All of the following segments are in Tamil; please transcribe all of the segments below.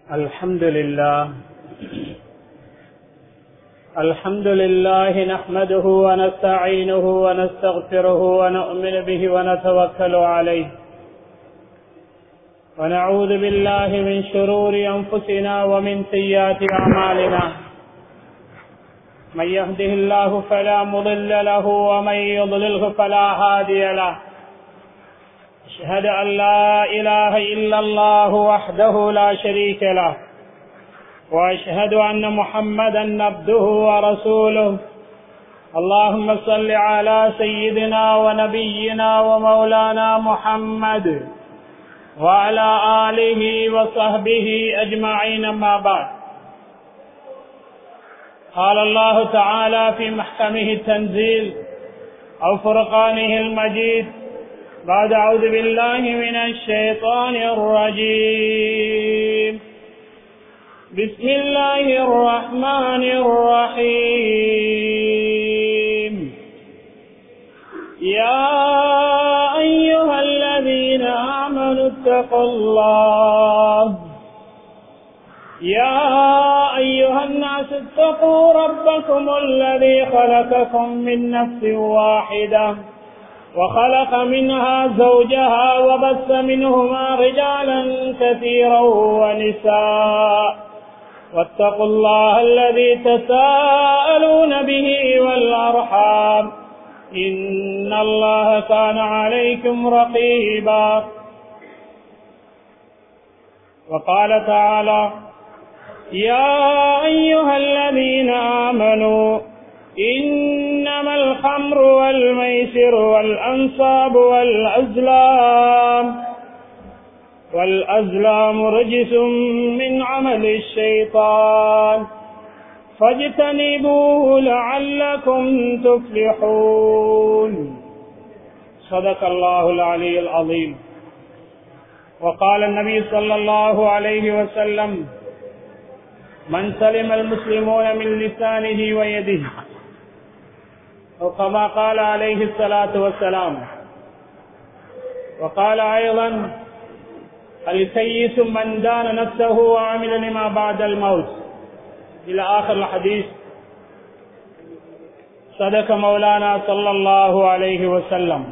الحمد لله الحمد لله نحمده ونستعينه ونستغفره ونؤمن به ونتوكل عليه ونعوذ بالله من شرور أنفسنا ومن سيئات أعمالنا من يهده الله فلا مضل له ومن يضلله فلا هادي له أشهد أن لا إله إلا الله وحده لا شريك له وأشهد أن محمدا عبده ورسوله اللهم صل على سيدنا ونبينا ومولانا محمد وعلى آله وصحبه أجمعين ما بعد قال الله تعالى في محكمه التنزيل أو فرقانه المجيد بعد أعوذ بالله من الشيطان الرجيم بسم الله الرحمن الرحيم يا أيها الذين آمنوا اتقوا الله يا أيها الناس اتقوا ربكم الذي خلقكم من نفس واحدة وخلق منها زوجها وبث منهما رجالا كثيرا ونساء واتقوا الله الذي تساءلون به والأرحام إن الله كان عليكم رقيبا وقال تعالى يا أيها الذين آمنوا إنما الخمر والميسر والأنصاب والأزلام والأزلام رجس من عمل الشيطان فاجتنبوه لعلكم تفلحون صدق الله العلي العظيم وقال النبي صلى الله عليه وسلم من سلم المسلمون من لسانه ويده وكما قال عليه الصلاة والسلام وقال أيضا الكيس من دان نفسه وعمل لما بعد الموت إلى آخر الحديث صدق مولانا صلى الله عليه وسلم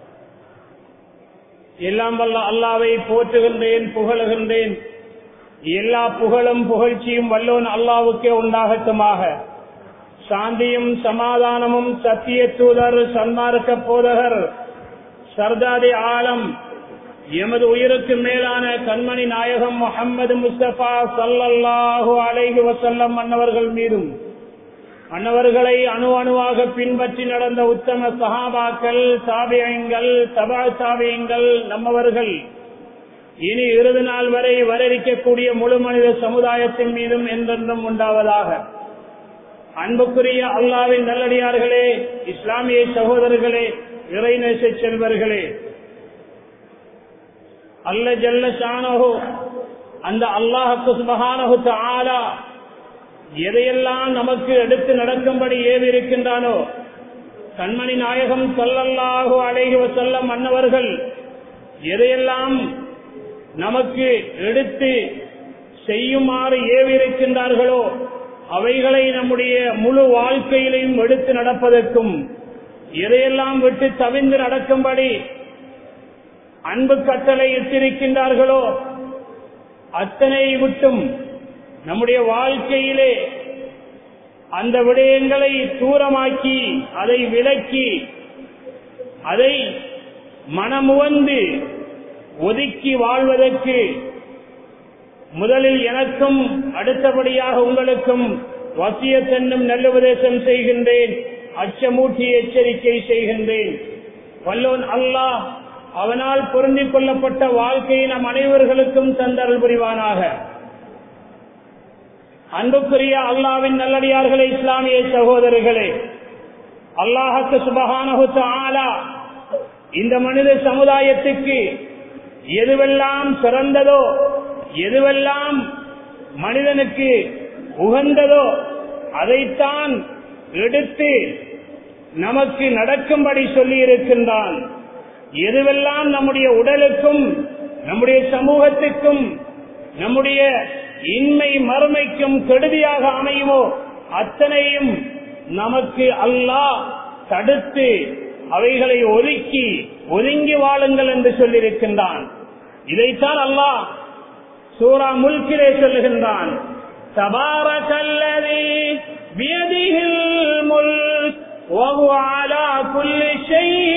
எல்லாம் வல்ல அல்லாவை போற்றுகின்றேன் புகழுகின்றேன் எல்லா புகழும் புகழ்ச்சியும் வல்லோன் அல்லாவுக்கே உண்டாகட்டுமாக சாந்தியும் சமாதானமும் சத்திய தூதர் சன்மார்க்க போதகர் சர்தாரி ஆலம் எமது உயிருக்கு மேலான கண்மணி நாயகம் முகமது முஸ்தபா சல்லல்லாஹு அலைஹி வசல்லம் அன்னவர்கள் மீதும் அன்னவர்களை அணு அணுவாக பின்பற்றி நடந்த உத்தம சகாபாக்கள் சாபியங்கள் தபா சாபியங்கள் நம்மவர்கள் இனி இறுதி நாள் வரை வரவிக்கக்கூடிய முழு மனித சமுதாயத்தின் மீதும் என்றென்றும் உண்டாவதாக அன்புக்குரிய அல்லாவின் நல்லடியார்களே இஸ்லாமிய சகோதரர்களே இறைநேச செல்வர்களே அல்ல ஜல்ல ஷானஹோ அந்த அல்லாஹுக்கு சுபகானஹு ஆலா எதையெல்லாம் நமக்கு எடுத்து நடக்கும்படி ஏவி இருக்கின்றானோ கண்மணி நாயகம் சொல்லல்லாஹு அழகி செல்லம் மன்னவர்கள் எதையெல்லாம் நமக்கு எடுத்து செய்யுமாறு ஏவி இருக்கின்றார்களோ அவைகளை நம்முடைய முழு வாழ்க்கையிலையும் எடுத்து நடப்பதற்கும் எதையெல்லாம் விட்டு தவிந்து நடக்கும்படி அன்பு கட்டளை இட்டிருக்கின்றார்களோ அத்தனை விட்டும் நம்முடைய வாழ்க்கையிலே அந்த விடயங்களை தூரமாக்கி அதை விலக்கி அதை மனமுவந்து ஒதுக்கி வாழ்வதற்கு முதலில் எனக்கும் அடுத்தபடியாக உங்களுக்கும் வசியத்தென்னும் நல்ல உபதேசம் செய்கின்றேன் அச்சமூட்டி எச்சரிக்கை செய்கின்றேன் வல்லோன் அல்லாஹ் அவனால் பொருந்திக் கொள்ளப்பட்ட வாழ்க்கையை நம் அனைவர்களுக்கும் தந்தரல் புரிவானாக அன்புக்குரிய அல்லாவின் நல்லடியார்களே இஸ்லாமிய சகோதரர்களே அல்லாஹுக்கு சுபகானஹு ஆலா இந்த மனித சமுதாயத்துக்கு எதுவெல்லாம் சிறந்ததோ எதுவெல்லாம் மனிதனுக்கு உகந்ததோ அதைத்தான் எடுத்து நமக்கு நடக்கும்படி சொல்லி இருக்கின்றான் எதுவெல்லாம் நம்முடைய உடலுக்கும் நம்முடைய சமூகத்துக்கும் நம்முடைய இன்மை மறுமைக்கும் கெடுதியாக அமையுமோ அத்தனையும் நமக்கு அல்லாஹ் தடுத்து அவைகளை ஒதுக்கி ஒதுங்கி வாழுங்கள் என்று சொல்லியிருக்கின்றான் இதைத்தான் அல்லாஹ் சூரா முல்கிலே சொல்லுகின்றான் தபாரகல்லதி பியதிஹில் முல்க் وهو على كل شيء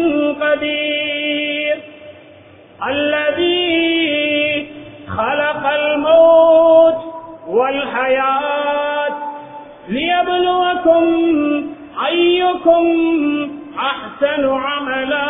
قدير الذي خلق الموت والحياة ليبلوكم أيكم أحسن عملا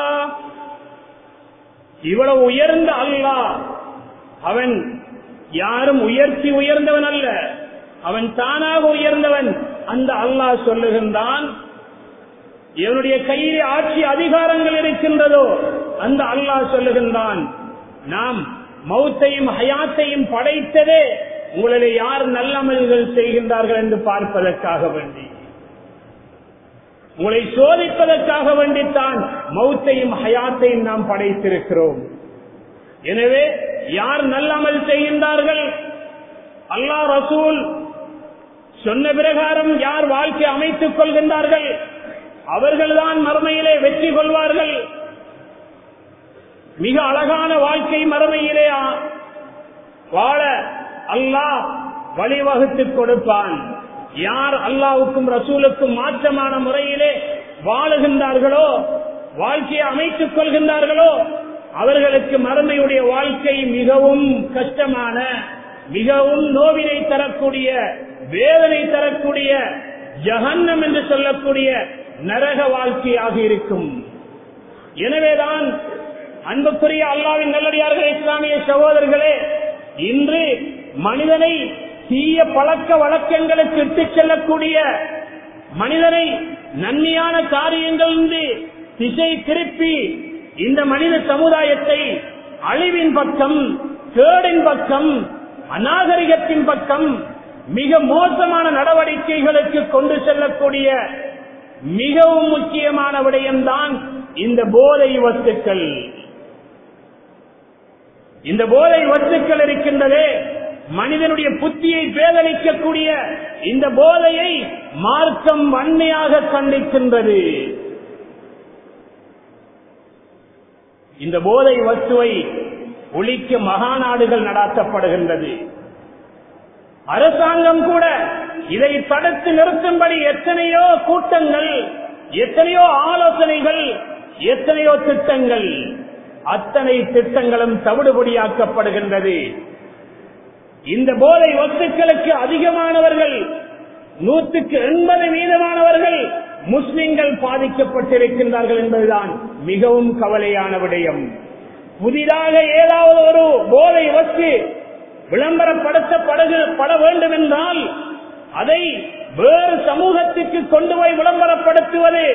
இவ்வளவு உயர்ந்த அல்லாஹ் அவன் யாரும் உயர்த்தி உயர்ந்தவன் அல்ல அவன் தானாக உயர்ந்தவன் அந்த அல்லாஹ் சொல்லுகின்றான் இவனுடைய கையிலே ஆட்சி அதிகாரங்கள் இருக்கின்றதோ அந்த அல்லாஹ் சொல்லுகின்றான் நாம் மௌத்தையும் ஹயாத்தையும் படைத்ததே உங்களிலே யார் நல்லமல்கள் செய்கின்றார்கள் என்று பார்ப்பதற்காக வேண்டி உங்களை சோதிப்பதற்காக வேண்டித்தான் மௌத்தையும் ஹயாத்தையும் நாம் படைத்திருக்கிறோம் எனவே யார் நல்லமல் செய்கின்றார்கள் அல்லாஹ் ரசூல் சொன்ன பிரகாரம் யார் வாழ்க்கை அமைத்துக் கொள்கின்றார்கள் அவர்கள்தான் மறுமையிலே வெற்றி கொள்வார்கள் மிக அழகான வாழ்க்கை மறுமையிலே வாழ அல்லாஹ் வழிவகுத்துக் கொடுப்பான் யார் அல்லாவுக்கும் ரசூலுக்கும் மாற்றமான முறையிலே வாழுகின்றார்களோ வாழ்க்கையை அமைத்துக் கொள்கின்றார்களோ அவர்களுக்கு மறுமையுடைய வாழ்க்கை மிகவும் கஷ்டமான மிகவும் நோவினை தரக்கூடிய வேதனை தரக்கூடிய ஜகன்னம் என்று சொல்லக்கூடிய நரக வாழ்க்கையாக இருக்கும் எனவேதான் அன்புக்குரிய அல்லாவின் நல்லடியார்கள் இஸ்லாமிய சகோதரர்களே இன்று மனிதனை தீய பழக்க வழக்கங்களுக்கு இட்டுச் செல்லக்கூடிய மனிதனை நன்மையான காரியங்கள் திசை திருப்பி இந்த மனித சமுதாயத்தை அழிவின் பக்கம் கேடின் பக்கம் அநாகரிகத்தின் பக்கம் மிக மோசமான நடவடிக்கைகளுக்கு கொண்டு செல்லக்கூடிய மிகவும் முக்கியமான விடயம்தான் இந்த போதை வஸ்துக்கள் இந்த போதை வஸ்துக்கள் இருக்கின்றதே மனிதனுடைய புத்தியை பேதலிக்கக்கூடிய இந்த போதையை மார்க்கம் வன்மையாக கண்டிக்கின்றது இந்த போதை வஸ்துவை ஒழிக்க மகாநாடுகள் நடாத்தப்படுகின்றது அரசாங்கம் கூட இதை தடுத்து நிறுத்தும்படி எத்தனையோ கூட்டங்கள் எத்தனையோ ஆலோசனைகள் எத்தனையோ திட்டங்கள் அத்தனை திட்டங்களும் தவிடுபடியாக்கப்படுகின்றது இந்த போதை வஸ்துக்களுக்கு அதிகமானவர்கள் நூற்றுக்கு எண்பது வீதமானவர்கள் முஸ்லிம்கள் பாதிக்கப்பட்டிருக்கின்றார்கள் என்பதுதான் மிகவும் கவலையான விடயம் புதிதாக ஏதாவது ஒரு போதை வஸ்து விளம்பரப்படுத்தப்பட வேண்டும் என்றால் அதை வேறு சமூகத்திற்கு கொண்டு போய் விளம்பரப்படுத்துவது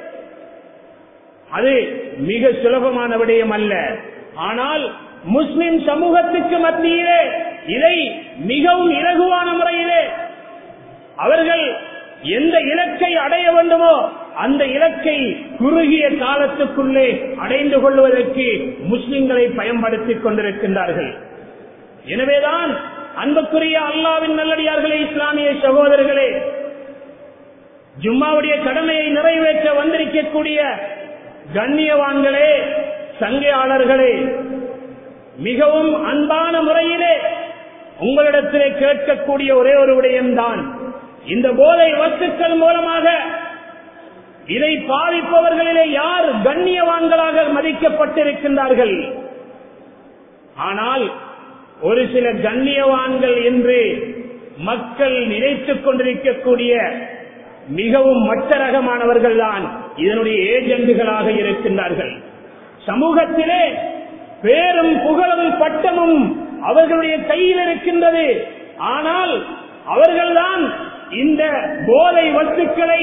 அது மிக சுலபமான விடயம் அல்ல ஆனால் முஸ்லிம் சமூகத்துக்கு மத்தியிலே இதை மிகவும் இலகுவான முறையிலே அவர்கள் எந்த இலக்கை அடைய வேண்டுமோ அந்த இலக்கை குறுகிய காலத்துக்குள்ளே அடைந்து கொள்வதற்கு முஸ்லிம்களை பயன்படுத்திக் கொண்டிருக்கின்றார்கள் எனவேதான் அன்புக்குரிய அல்லாவின் நல்லடியார்களே இஸ்லாமிய சகோதரர்களே ஜும்மாவுடைய கடமையை நிறைவேற்ற வந்திருக்கக்கூடிய கண்ணியவான்களே சங்கையாளர்களே மிகவும் அன்பான முறையிலே உங்களிடத்திலே கேட்கக்கூடிய ஒரே ஒரு விடயம்தான் இந்த போதை வஸ்துக்கள் மூலமாக இதை பாதிப்பவர்களிலே யார் கண்ணியவான்களாக மதிக்கப்பட்டிருக்கின்றார்கள் ஆனால் ஒரு சில கண்ணியவான்கள் என்று மக்கள் நினைத்துக் கொண்டிருக்கக்கூடிய மிகவும் மற்ற ரகமானவர்கள் தான் இதனுடைய ஏஜெண்டுகளாக இருக்கின்றார்கள் சமூகத்திலே பேரும் புகழும் பட்டமும் அவர்களுடைய கையில் இருக்கின்றது ஆனால் அவர்கள்தான் இந்த போதை வஸ்துக்களை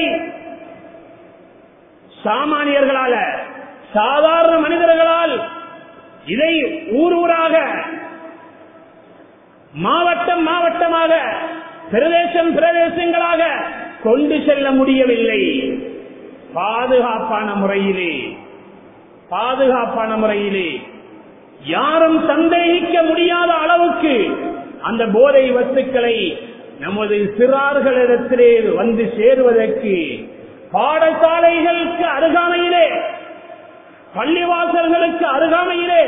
சாமானியர்களால சாதாரண மனிதர்களால் இதை ஊர் ஊராக மாவட்டம் மாவட்டமாக பிரதேசம் பிரதேசங்களாக கொண்டு செல்ல முடியவில்லை பாதுகாப்பான முறையிலே பாதுகாப்பான முறையிலே யாரும் சந்தேகிக்க முடியாத அளவுக்கு அந்த போதை வஸ்துக்களை நமது சிறார்களிடத்திலே வந்து சேருவதற்கு பாடசாலைகளுக்கு அருகாமையிலே பள்ளிவாசல்களுக்கு அருகாமையிலே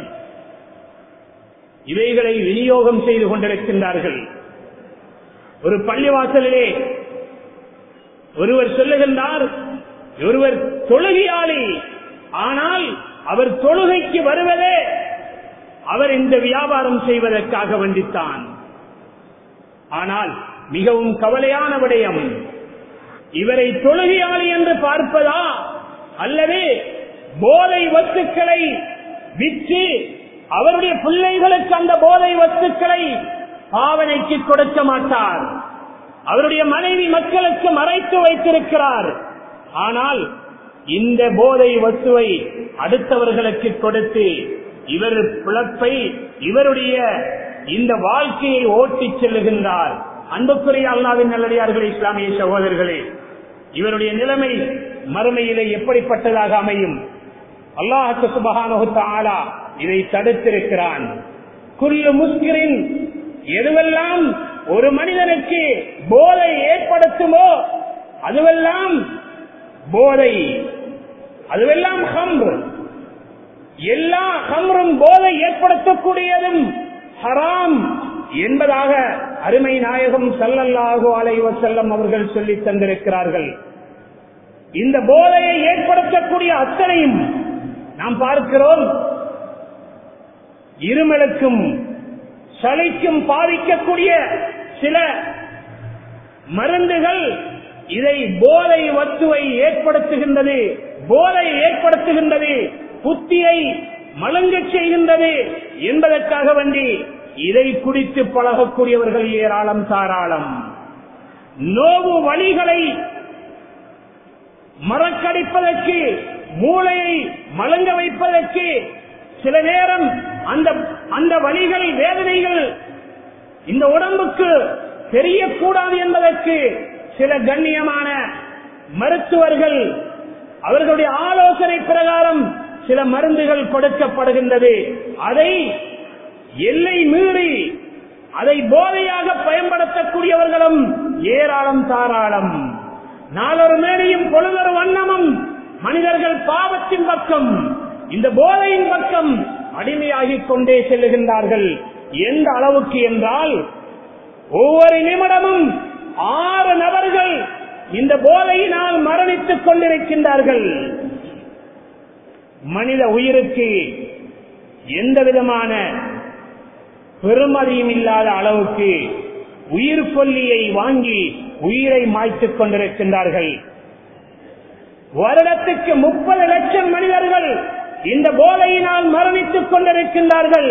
இவைகளை விநியோகம் செய்து கொண்டிருக்கின்றார்கள் ஒரு பள்ளிவாசலிலே ஒருவர் சொல்லுகின்றார் ஒருவர் தொழுகையாளி ஆனால் அவர் தொழுகைக்கு வருவதே அவர் இந்த வியாபாரம் செய்வதற்காக வண்டித்தான் ஆனால் மிகவும் கவலையான விடயம் இவரை தொழுகையாளி என்று பார்ப்பதா அல்லது போதை வஸ்துக்களை விற்று அவருடைய பிள்ளைகளுக்கு அந்த போதை வஸ்துக்களை பாவனைக்கு கொடுக்க மாட்டார் அவருடைய மனைவி மக்களுக்கு மறைத்து வைத்திருக்கிறார் ஆனால் இந்த போதை வஸ்துவை அடுத்தவர்களுக்கு கொடுத்து இவர் பிழப்பை இவருடைய இந்த வாழ்க்கையை ஓட்டிச் செல்லுகின்றார் அன்புக்குரிய அல்லாவின் நல்லடியார்கள் இஸ்லாமிய சகோதரர்களே இவருடைய நிலைமை மறுமையிலே எப்படிப்பட்டதாக அமையும் அல்லாஹு சுபகான இதை தடுத்திருக்கிறான் குல்லு முஸ்கிரின் எதுவெல்லாம் ஒரு மனிதனுக்கு போதை ஏற்படுத்துமோ அதுவெல்லாம் போதை அதுவெல்லாம் ஹம்ரு எல்லா ஹம்ரும் போதை ஏற்படுத்தக்கூடியதும் ஹராம் என்பதாக அருமை நாயகம் சல்லல்லாஹு அலைவ செல்லம் அவர்கள் சொல்லி தந்திருக்கிறார்கள் இந்த போதையை ஏற்படுத்தக்கூடிய அத்தனையும் நாம் பார்க்கிறோம் இருமலுக்கும் சளிக்கும் பாதிக்கக்கூடிய சில மருந்துகள் இதை போதை வத்துவை ஏற்படுத்துகின்றது போதை ஏற்படுத்துகின்றது புத்தியை மலங்கச் செய்கின்றது என்பதற்காக வேண்டி இதை குடித்து பழகக்கூடியவர்கள் ஏராளம் தாராளம் நோவு வழிகளை மறக்கடிப்பதற்கு மூளையை மலங்க வைப்பதற்கு சில நேரம் அந்த அந்த வழிகள் வேதனைகள் இந்த உடம்புக்கு தெரியக்கூடாது என்பதற்கு சில கண்ணியமான மருத்துவர்கள் அவர்களுடைய ஆலோசனை பிரகாரம் சில மருந்துகள் கொடுக்கப்படுகின்றது அதை எல்லை மீறி அதை போதையாக பயன்படுத்தக்கூடியவர்களும் ஏராளம் தாராளம் நாளொரு மேடையும் பொழுதொரு வண்ணமும் மனிதர்கள் பாவத்தின் பக்கம் இந்த போதையின் பக்கம் அடிமையாகிக் கொண்டே செல்லுகின்றார்கள் எந்த அளவுக்கு என்றால் ஒவ்வொரு நிமிடமும் ஆறு நபர்கள் இந்த போதையினால் மரணித்துக் கொண்டிருக்கின்றார்கள் மனித உயிருக்கு எந்த விதமான பெருமதியும் இல்லாத அளவுக்கு உயிர் கொல்லியை வாங்கி உயிரை மாய்த்துக் கொண்டிருக்கின்றார்கள் வருடத்துக்கு முப்பது லட்சம் மனிதர்கள் இந்த போதையினால் மரணித்துக் கொண்டிருக்கின்றார்கள்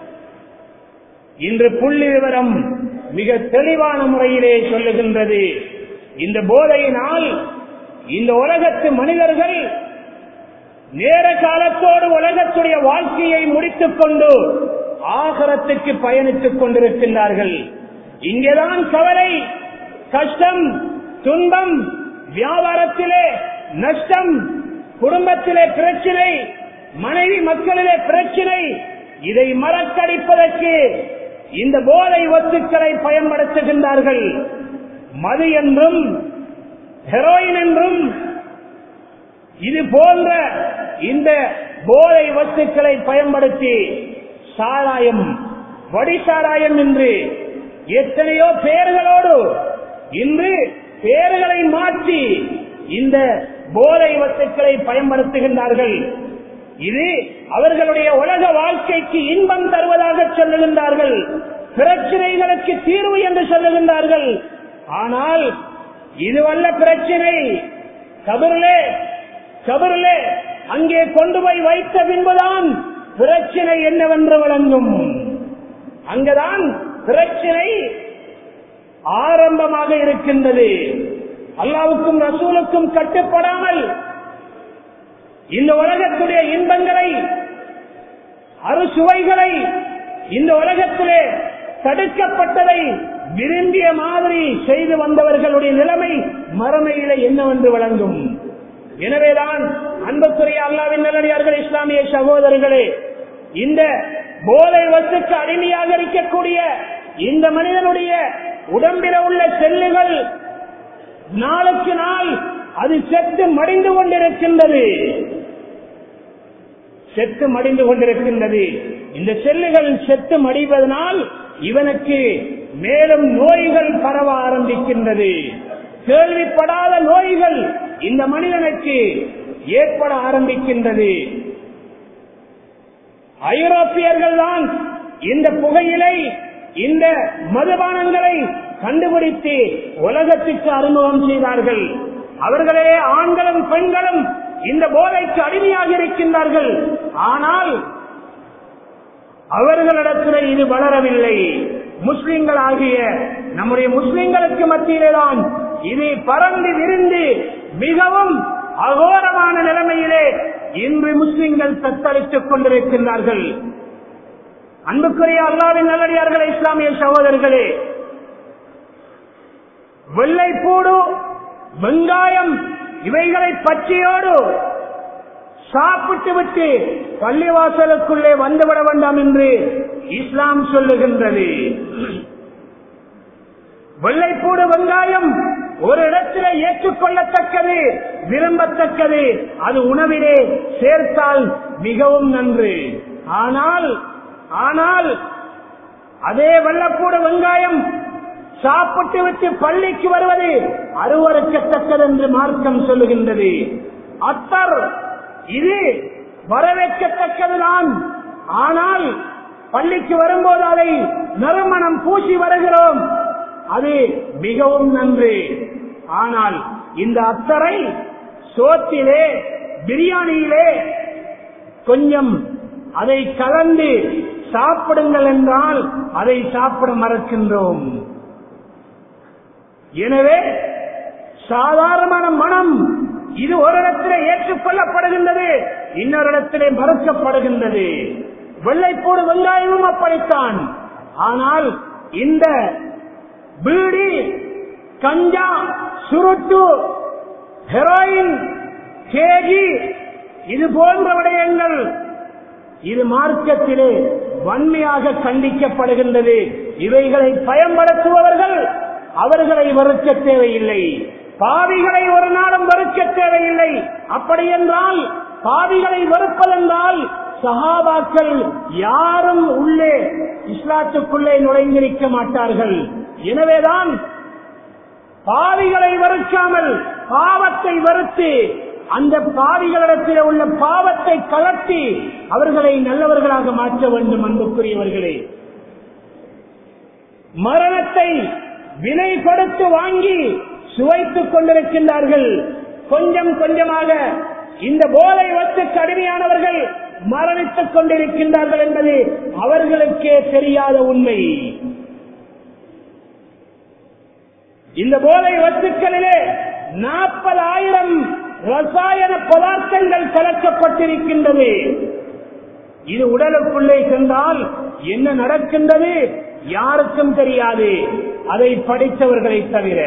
இன்று புள்ளி விவரம் மிக தெளிவான முறையிலே சொல்லுகின்றது இந்த போதையினால் இந்த உலகத்து மனிதர்கள் நேர காலத்தோடு உலகத்துடைய வாழ்க்கையை முடித்துக் கொண்டு ஆகரத்துக்கு பயணித்துக் கொண்டிருக்கின்றார்கள் இங்கேதான் கவலை கஷ்டம் துன்பம் வியாபாரத்திலே நஷ்டம் குடும்பத்திலே பிரச்சினை மனைவி மக்களிலே பிரச்சினை இதை மறக்கடிப்பதற்கு இந்த போதை வத்துக்களை பயன்படுத்துகின்றார்கள் மது என்றும் ஹெரோயின் என்றும் இது போன்ற இந்த போதை வத்துக்களை பயன்படுத்தி சாராயம் வடி சாராயம் என்று எத்தனையோ பெயர்களோடு இன்று பெயர்களை மாற்றி இந்த போதை வத்துக்களை பயன்படுத்துகின்றார்கள் இது அவர்களுடைய உலக வாழ்க்கைக்கு இன்பம் தருவதாக சொல்லுகின்றார்கள் பிரச்சனைகளுக்கு தீர்வு என்று சொல்லுகின்றார்கள் ஆனால் இதுவல்ல பிரச்சனை கபரிலே கபரிலே அங்கே கொண்டு போய் வைத்த பின்புதான் பிரச்சனை என்னவென்று விளங்கும் அங்கதான் பிரச்சனை ஆரம்பமாக இருக்கின்றது அல்லாவுக்கும் ரசூலுக்கும் கட்டுப்படாமல் இந்த உலகத்துடைய இன்பங்களை அறுசுவைகளை இந்த உலகத்திலே தடுக்கப்பட்டதை விரும்பிய மாதிரி செய்து வந்தவர்களுடைய நிலைமை மறுமையில என்னவென்று வழங்கும் எனவேதான் அன்புக்குரிய அல்லாவின் நல்லடியார்கள் இஸ்லாமிய சகோதரர்களே இந்த போதை வசுக்கு அடிமையாக இருக்கக்கூடிய இந்த மனிதனுடைய உடம்பில உள்ள செல்லுகள் நாளுக்கு நாள் அது செத்து மடிந்து கொண்டிருக்கின்றது செத்து மடிந்து கொண்டிருக்கின்றது இந்த செல்லுகள் செத்து மடிவதனால் இவனுக்கு மேலும் நோய்கள் பரவ ஆரம்பிக்கின்றது கேள்விப்படாத நோய்கள் இந்த மனிதனுக்கு ஏற்பட ஆரம்பிக்கின்றது ஐரோப்பியர்கள் தான் இந்த புகையிலை இந்த மதுபானங்களை கண்டுபிடித்து உலகத்திற்கு அறிமுகம் செய்தார்கள் அவர்களே ஆண்களும் பெண்களும் இந்த போதைக்கு அடிமையாக இருக்கின்றார்கள் ஆனால் அவர்களிடத்தில் இது வளரவில்லை முஸ்லிம்கள் ஆகிய நம்முடைய முஸ்லிம்களுக்கு மத்தியிலேதான் இது பறந்து விரிந்து மிகவும் அகோரமான நிலைமையிலே இன்று முஸ்லிம்கள் தத்தளித்துக் கொண்டிருக்கின்றார்கள் அன்புக்குரிய அல்லாவின் நல்லடியார்களே இஸ்லாமிய சகோதரர்களே வெள்ளைப்பூடு வெங்காயம் இவைகளை பச்சையோடு சாப்பிட்டு விட்டு பள்ளிவாசலுக்குள்ளே வந்துவிட வேண்டாம் என்று இஸ்லாம் சொல்லுகின்றது வெள்ளைப்பூடு வெங்காயம் ஒரு இடத்திலே ஏற்றுக்கொள்ளத்தக்கது விரும்பத்தக்கது அது உணவிலே சேர்த்தால் மிகவும் நன்று ஆனால் ஆனால் அதே வெள்ளப்பூடு வெங்காயம் சாப்பிட்டு விட்டு பள்ளிக்கு வருவது அருவறுக்கத்தக்கது என்று மார்க்கம் சொல்லுகின்றது அத்தர் இது வரவேற்கத்தக்கதுதான் ஆனால் பள்ளிக்கு வரும்போது அதை நறுமணம் பூசி வருகிறோம் அது மிகவும் நன்று ஆனால் இந்த அத்தரை சோத்திலே பிரியாணியிலே கொஞ்சம் அதை கலந்து சாப்பிடுங்கள் என்றால் அதை சாப்பிட மறக்கின்றோம் எனவே சாதாரணமான மனம் இது ஒரு இடத்திலே ஏற்றுக்கொள்ளப்படுகின்றது இன்னொரு இடத்திலே மறுக்கப்படுகின்றது வெள்ளைப்பூடு வெங்காயமும் அப்படித்தான் ஆனால் இந்த பீடி கஞ்சா சுருட்டு ஹெரோயின் கேஜி இது போன்ற விடயங்கள் இது மார்க்கத்திலே வன்மையாக கண்டிக்கப்படுகின்றது இவைகளை பயன்படுத்துபவர்கள் அவர்களை வெறுக்க தேவையில்லை பாவிகளை ஒரு நாளும் வெறுக்க தேவையில்லை அப்படி என்றால் பாவிகளை வெறுப்பதென்றால் சஹாபாக்கள் யாரும் உள்ளே இஸ்லாத்துக்குள்ளே நுழைந்திருக்க மாட்டார்கள் எனவேதான் பாவிகளை வெறுக்காமல் பாவத்தை வெறுத்து அந்த பாவிகளிடத்தில் உள்ள பாவத்தை கலட்டி அவர்களை நல்லவர்களாக மாற்ற வேண்டும் அன்புக்குரியவர்களே மரணத்தை விலை கொடுத்து வாங்கி சுவைத்துக் கொண்டிருக்கின்றார்கள் கொஞ்சம் கொஞ்சமாக இந்த போதை வத்து கடுமையானவர்கள் மரணித்துக் கொண்டிருக்கின்றார்கள் என்பது அவர்களுக்கே தெரியாத உண்மை இந்த போதை வத்துக்களிலே நாற்பதாயிரம் ரசாயன பதார்த்தங்கள் கலக்கப்பட்டிருக்கின்றது இது உடலுக்குள்ளே சென்றால் என்ன நடக்கின்றது யாருக்கும் தெரியாது அதை படித்தவர்களை தவிர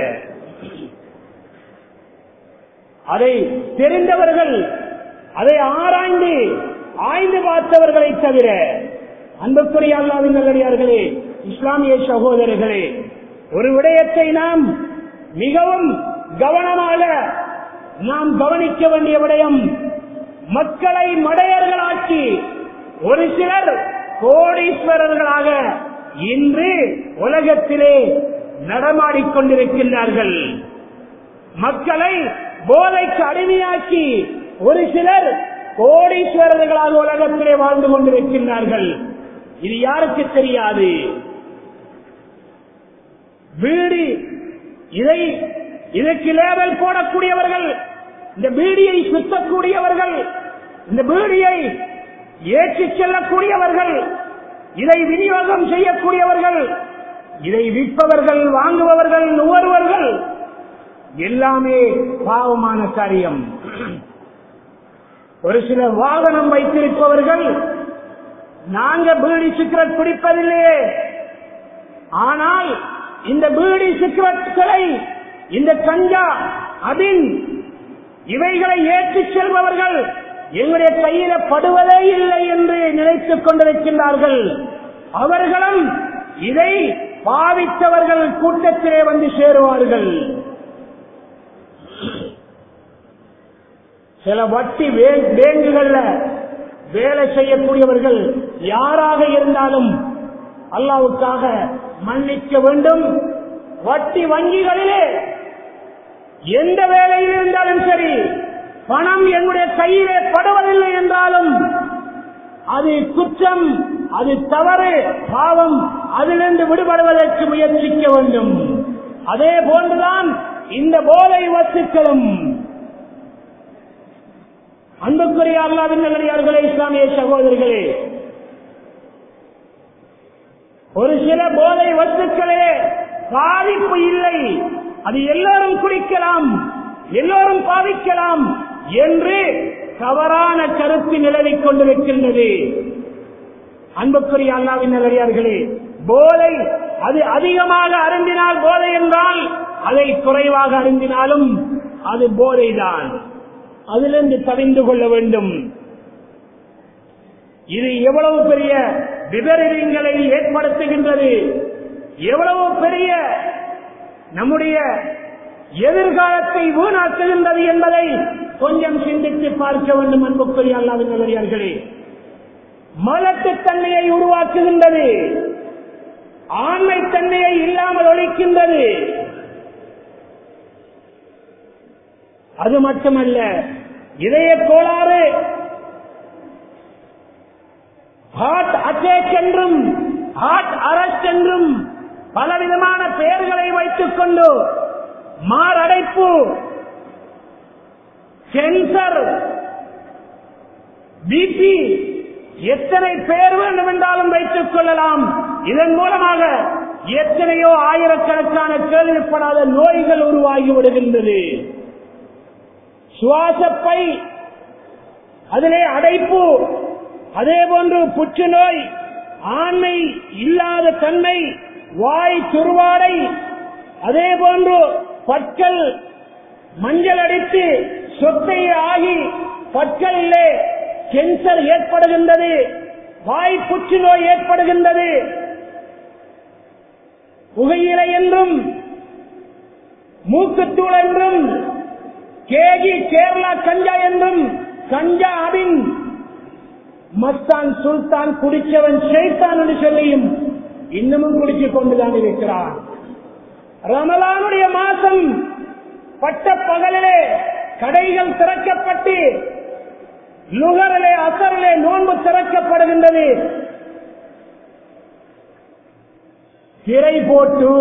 அதை தெரிந்தவர்கள் அதை ஆராய்ந்து ஆய்ந்து பார்த்தவர்களை தவிர அன்புக்குரிய அல்லாவின் நல்லடியார்களே இஸ்லாமிய சகோதரர்களே ஒரு விடயத்தை நாம் மிகவும் கவனமாக நாம் கவனிக்க வேண்டிய விடயம் மக்களை மடையர்களாக்கி ஒரு சிலர் கோடீஸ்வரர்களாக இன்று உலகத்திலே நடமாடிக்கொண்டிருக்கின்றார்கள் மக்களை போதைக்கு அடிமையாக்கி ஒரு சிலர் கோடீஸ்வரர்களாக உலகத்திலே வாழ்ந்து கொண்டிருக்கின்றார்கள் இது யாருக்கு தெரியாது வீடு இதை இதற்கு லேபல் போடக்கூடியவர்கள் இந்த பீடியை சுத்தக்கூடியவர்கள் இந்த பீடியை ஏற்றிச் செல்லக்கூடியவர்கள் இதை விநியோகம் செய்யக்கூடியவர்கள் இதை விற்பவர்கள் வாங்குபவர்கள் நுகர்வர்கள் எல்லாமே பாவமான காரியம் ஒரு சில வாகனம் வைத்திருப்பவர்கள் நாங்க பீடி சிகரெட் பிடிப்பதில்லையே ஆனால் இந்த பீடி சிகரெட்களை இந்த கஞ்சா அதின் இவைகளை ஏற்றிச் செல்பவர்கள் எங்களுடைய கையில படுவதே இல்லை என்று நினைத்துக் கொண்டிருக்கின்றார்கள் அவர்களும் இதை பாவித்தவர்கள் கூட்டத்திலே வந்து சேருவார்கள் சில வட்டி வே- பேங்குகள்ல வேலை செய்யக்கூடியவர்கள் யாராக இருந்தாலும் அல்லாவுக்காக மன்னிக்க வேண்டும் வட்டி வங்கிகளிலே எந்த வேலையில் இருந்தாலும் சரி பணம் என்னுடைய கையிலே படுவதில்லை என்றாலும் அது குற்றம் அது தவறு பாவம் அதிலிருந்து விடுபடுவதற்கு முயற்சிக்க வேண்டும் அதே போன்றுதான் இந்த போதை வஸ்துக்களும் அன்புக்குரிய அல்லாவின் நல்லடியார்களே இஸ்லாமிய சகோதரர்களே ஒரு சில போதை வஸ்துக்களே பாதிப்பு இல்லை அது எல்லோரும் குடிக்கலாம் எல்லோரும் பாதிக்கலாம் என்று தவறான கருத்து நிலவிக் கொண்டிருக்கின்றது அன்புக்குரிய அல்லாவின் நல்லடியார்களே போதை அது அதிகமாக அருந்தினால் போதை என்றால் அதை குறைவாக அருந்தினாலும் அது போதைதான் அதிலிருந்து தவிந்து கொள்ள வேண்டும் இது எவ்வளவு பெரிய விபரீதங்களை ஏற்படுத்துகின்றது எவ்வளவு பெரிய நம்முடைய எதிர்காலத்தை வீணாக்குகின்றது என்பதை கொஞ்சம் சிந்தித்து பார்க்க வேண்டும் அன்புக்குரிய அல்லாவின் நல்லடியார்களே மலட்டுத்தன்மையை உருவாக்குகின்றது ஆண்மை தன்மையை இல்லாமல் ஒழிக்கின்றது அது மட்டுமல்ல இதய கோளாறு ஹார்ட் அட்டாக் என்றும் ஹார்ட் அரஸ்ட் என்றும் பலவிதமான பெயர்களை வைத்துக் கொண்டு மாரடைப்பு கேன்சர் பிபி எத்தனை பெயர் வேண்டும் என்றாலும் வைத்துக் கொள்ளலாம் இதன் மூலமாக எத்தனையோ ஆயிரக்கணக்கான கேள்விப்படாத நோய்கள் உருவாகி விடுகின்றது சுவாசப்பை அதிலே அடைப்பு அதே போன்று புற்றுநோய் ஆண்மை இல்லாத தன்மை வாய் துருவாடை அதே போன்று பற்கள் மஞ்சள் அடித்து சொத்தை ஆகி பற்களிலே கேன்சர் ஏற்படுகின்றது வாய் புற்றுநோய் ஏற்படுகின்றது புகையிலை என்றும் மூக்குத்தூள் என்றும் கேஜி கேரளா கஞ்சா என்றும் கஞ்சா அபின் மஸ்தான் சுல்தான் குடிச்சவன் ஷைத்தான் என்று சொல்லியும் இன்னமும் குடித்துக் கொண்டுதான் இருக்கிறான் ரமலானுடைய மாசம் பட்ட பகலிலே கடைகள் திறக்கப்பட்டு லுகரிலே அசரிலே நோன்பு திறக்கப்படுகின்றது திரை போட்டு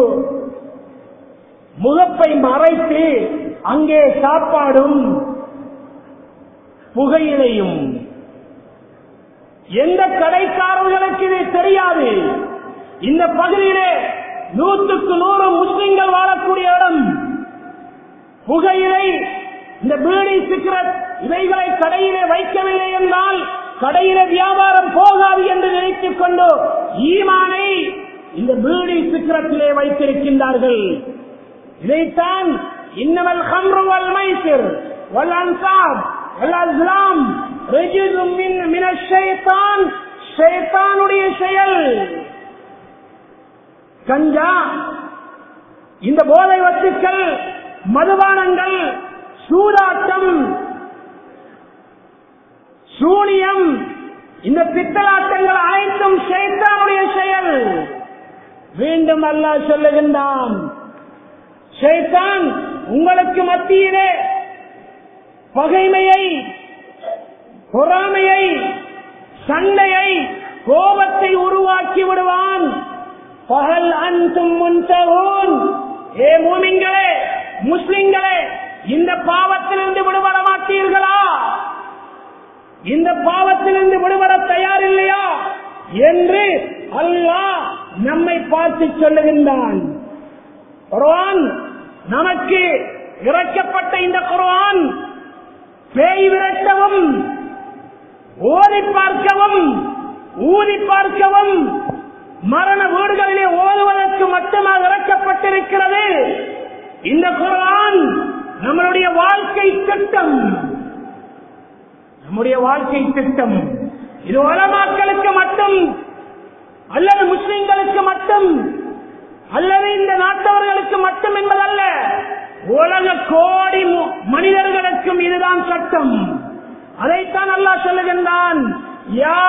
முகப்பை மறைத்து அங்கே சாப்பாடும் புகையிலையும் எந்த கடைக்காரர்களுக்கு இது தெரியாது இந்த பகுதியிலே நூற்றுக்கு நூறு முஸ்லிம்கள் வாழக்கூடிய இடம் புகையிலை இந்த பீடி சிகரெட் இவைகளை கடையிலே வைக்கவில்லை என்றால் கடையில வியாபாரம் போகாது என்று நினைத்துக் கொண்டு ஈமானை இந்த பீடி சிகரத்திலே வைத்திருக்கின்றார்கள் இதைத்தான் இன்னவல் ஹம்ரு வல் மைசிர் வல் அன்சாப் வல் அஸ்லாம் ரிஜிசும் மின் மின ஷைத்தான் ஷைத்தானுடைய செயல் கஞ்சா இந்த போதை வத்துக்கள் மதுபானங்கள் சூதாட்டம் சூனியம் இந்த பித்தலாட்டங்கள் அனைத்தும் ஷைத்தானுடைய செயல் மீண்டும் அல்லாஹ் சொல்லுகின்றான் ஷைத்தான் உங்களுக்கு மத்தியிலே பகைமையை பொறாமையை சண்டையை கோபத்தை உருவாக்கி விடுவான் பகல் அன்றும் முன்தகோன் ஏ மூமிங்களே முஸ்லிம்களே இந்த பாவத்திலிருந்து விடுபட மாட்டீர்களா இந்த பாவத்திலிருந்து விடுபட தயாரில்லையா என்று அல்லாஹ் நம்மை பார்த்து சொல்லுகின்றான் குர்ஆன் நமக்கு இறக்கப்பட்ட இந்த குர்ஆன் பேய் விரட்டவும் ஓதி பார்க்கவும் ஊதி பார்க்கவும் மரண வீடுகளிலே ஓதுவதற்கு மட்டுமாக இறக்கப்பட்டிருக்கிறது இந்த குர்ஆன் நம்மளுடைய வாழ்க்கை திட்டம் நம்முடைய வாழ்க்கை திட்டம் இது உலமாக்களுக்கு மட்டும் அல்லது முஸ்லிம்களுக்கு மட்டும் மட்டும் என்பதல்ல உலக கோடி மு- மனிதர்களுக்கும் இதுதான் சட்டம் அதைத்தான் அல்லாஹ் சொல்லுகின்றான் யா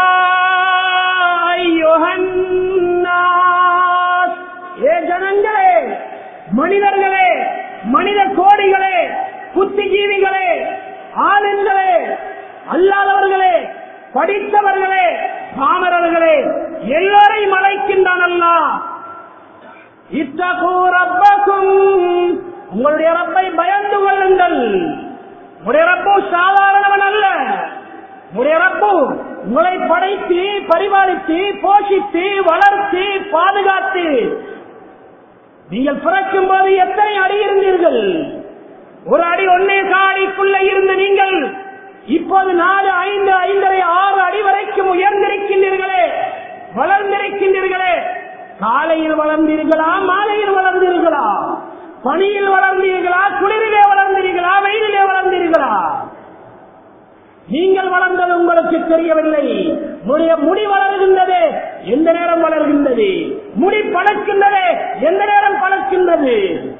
அய்யுஹன்னாஸ். ஏ ஜனங்களே மனிதர்களே மனித கோடிகளே புத்திஜீவிகளே ஆளுங்களே அல்லாதவர்களே படித்தவர்களே பாமரர்களே எல்லோரையும் அழைக்கின்றான் அல்லாஹ் இத்தகு ரப்பக்கும் உங்களுடைய ரப்பை பயந்து கொள்ளுங்கள் உங்களுடைய ரப்பு சாதாரணவன் அல்ல உங்களுடைய ரப்பு உங்களை படைத்து பரிபாலித்து போஷித்து வளர்த்து பாதுகாத்து நீங்கள் பிறக்கும் போது எத்தனை அடி இருந்தீர்கள் ஒரு அடி ஒன்னே காடிக்குள்ள இருந்த நீங்கள் இப்போது நாலு ஐந்து ஐந்தரை ஆறு அடி வரைக்கும் உயர்ந்திருக்கின்றீர்களே வளர்ந்திருக்கின்றீர்களே காலையில் வளர்ந்தீர்களா மாலையில் வளர்ந்தீர்களா பனியில் வளர்ந்தீர்களா குளிரிலே வளர்ந்தீர்களா வெயிலிலே வளர்ந்தீர்களா நீங்கள் வளர்ந்தது உங்களுக்கு தெரியவில்லை உங்களுடைய முடி வளர்கின்றது எந்த நேரம் வளர்கின்றது முடி பழக்கின்றது எந்த நேரம் பழக்கின்றது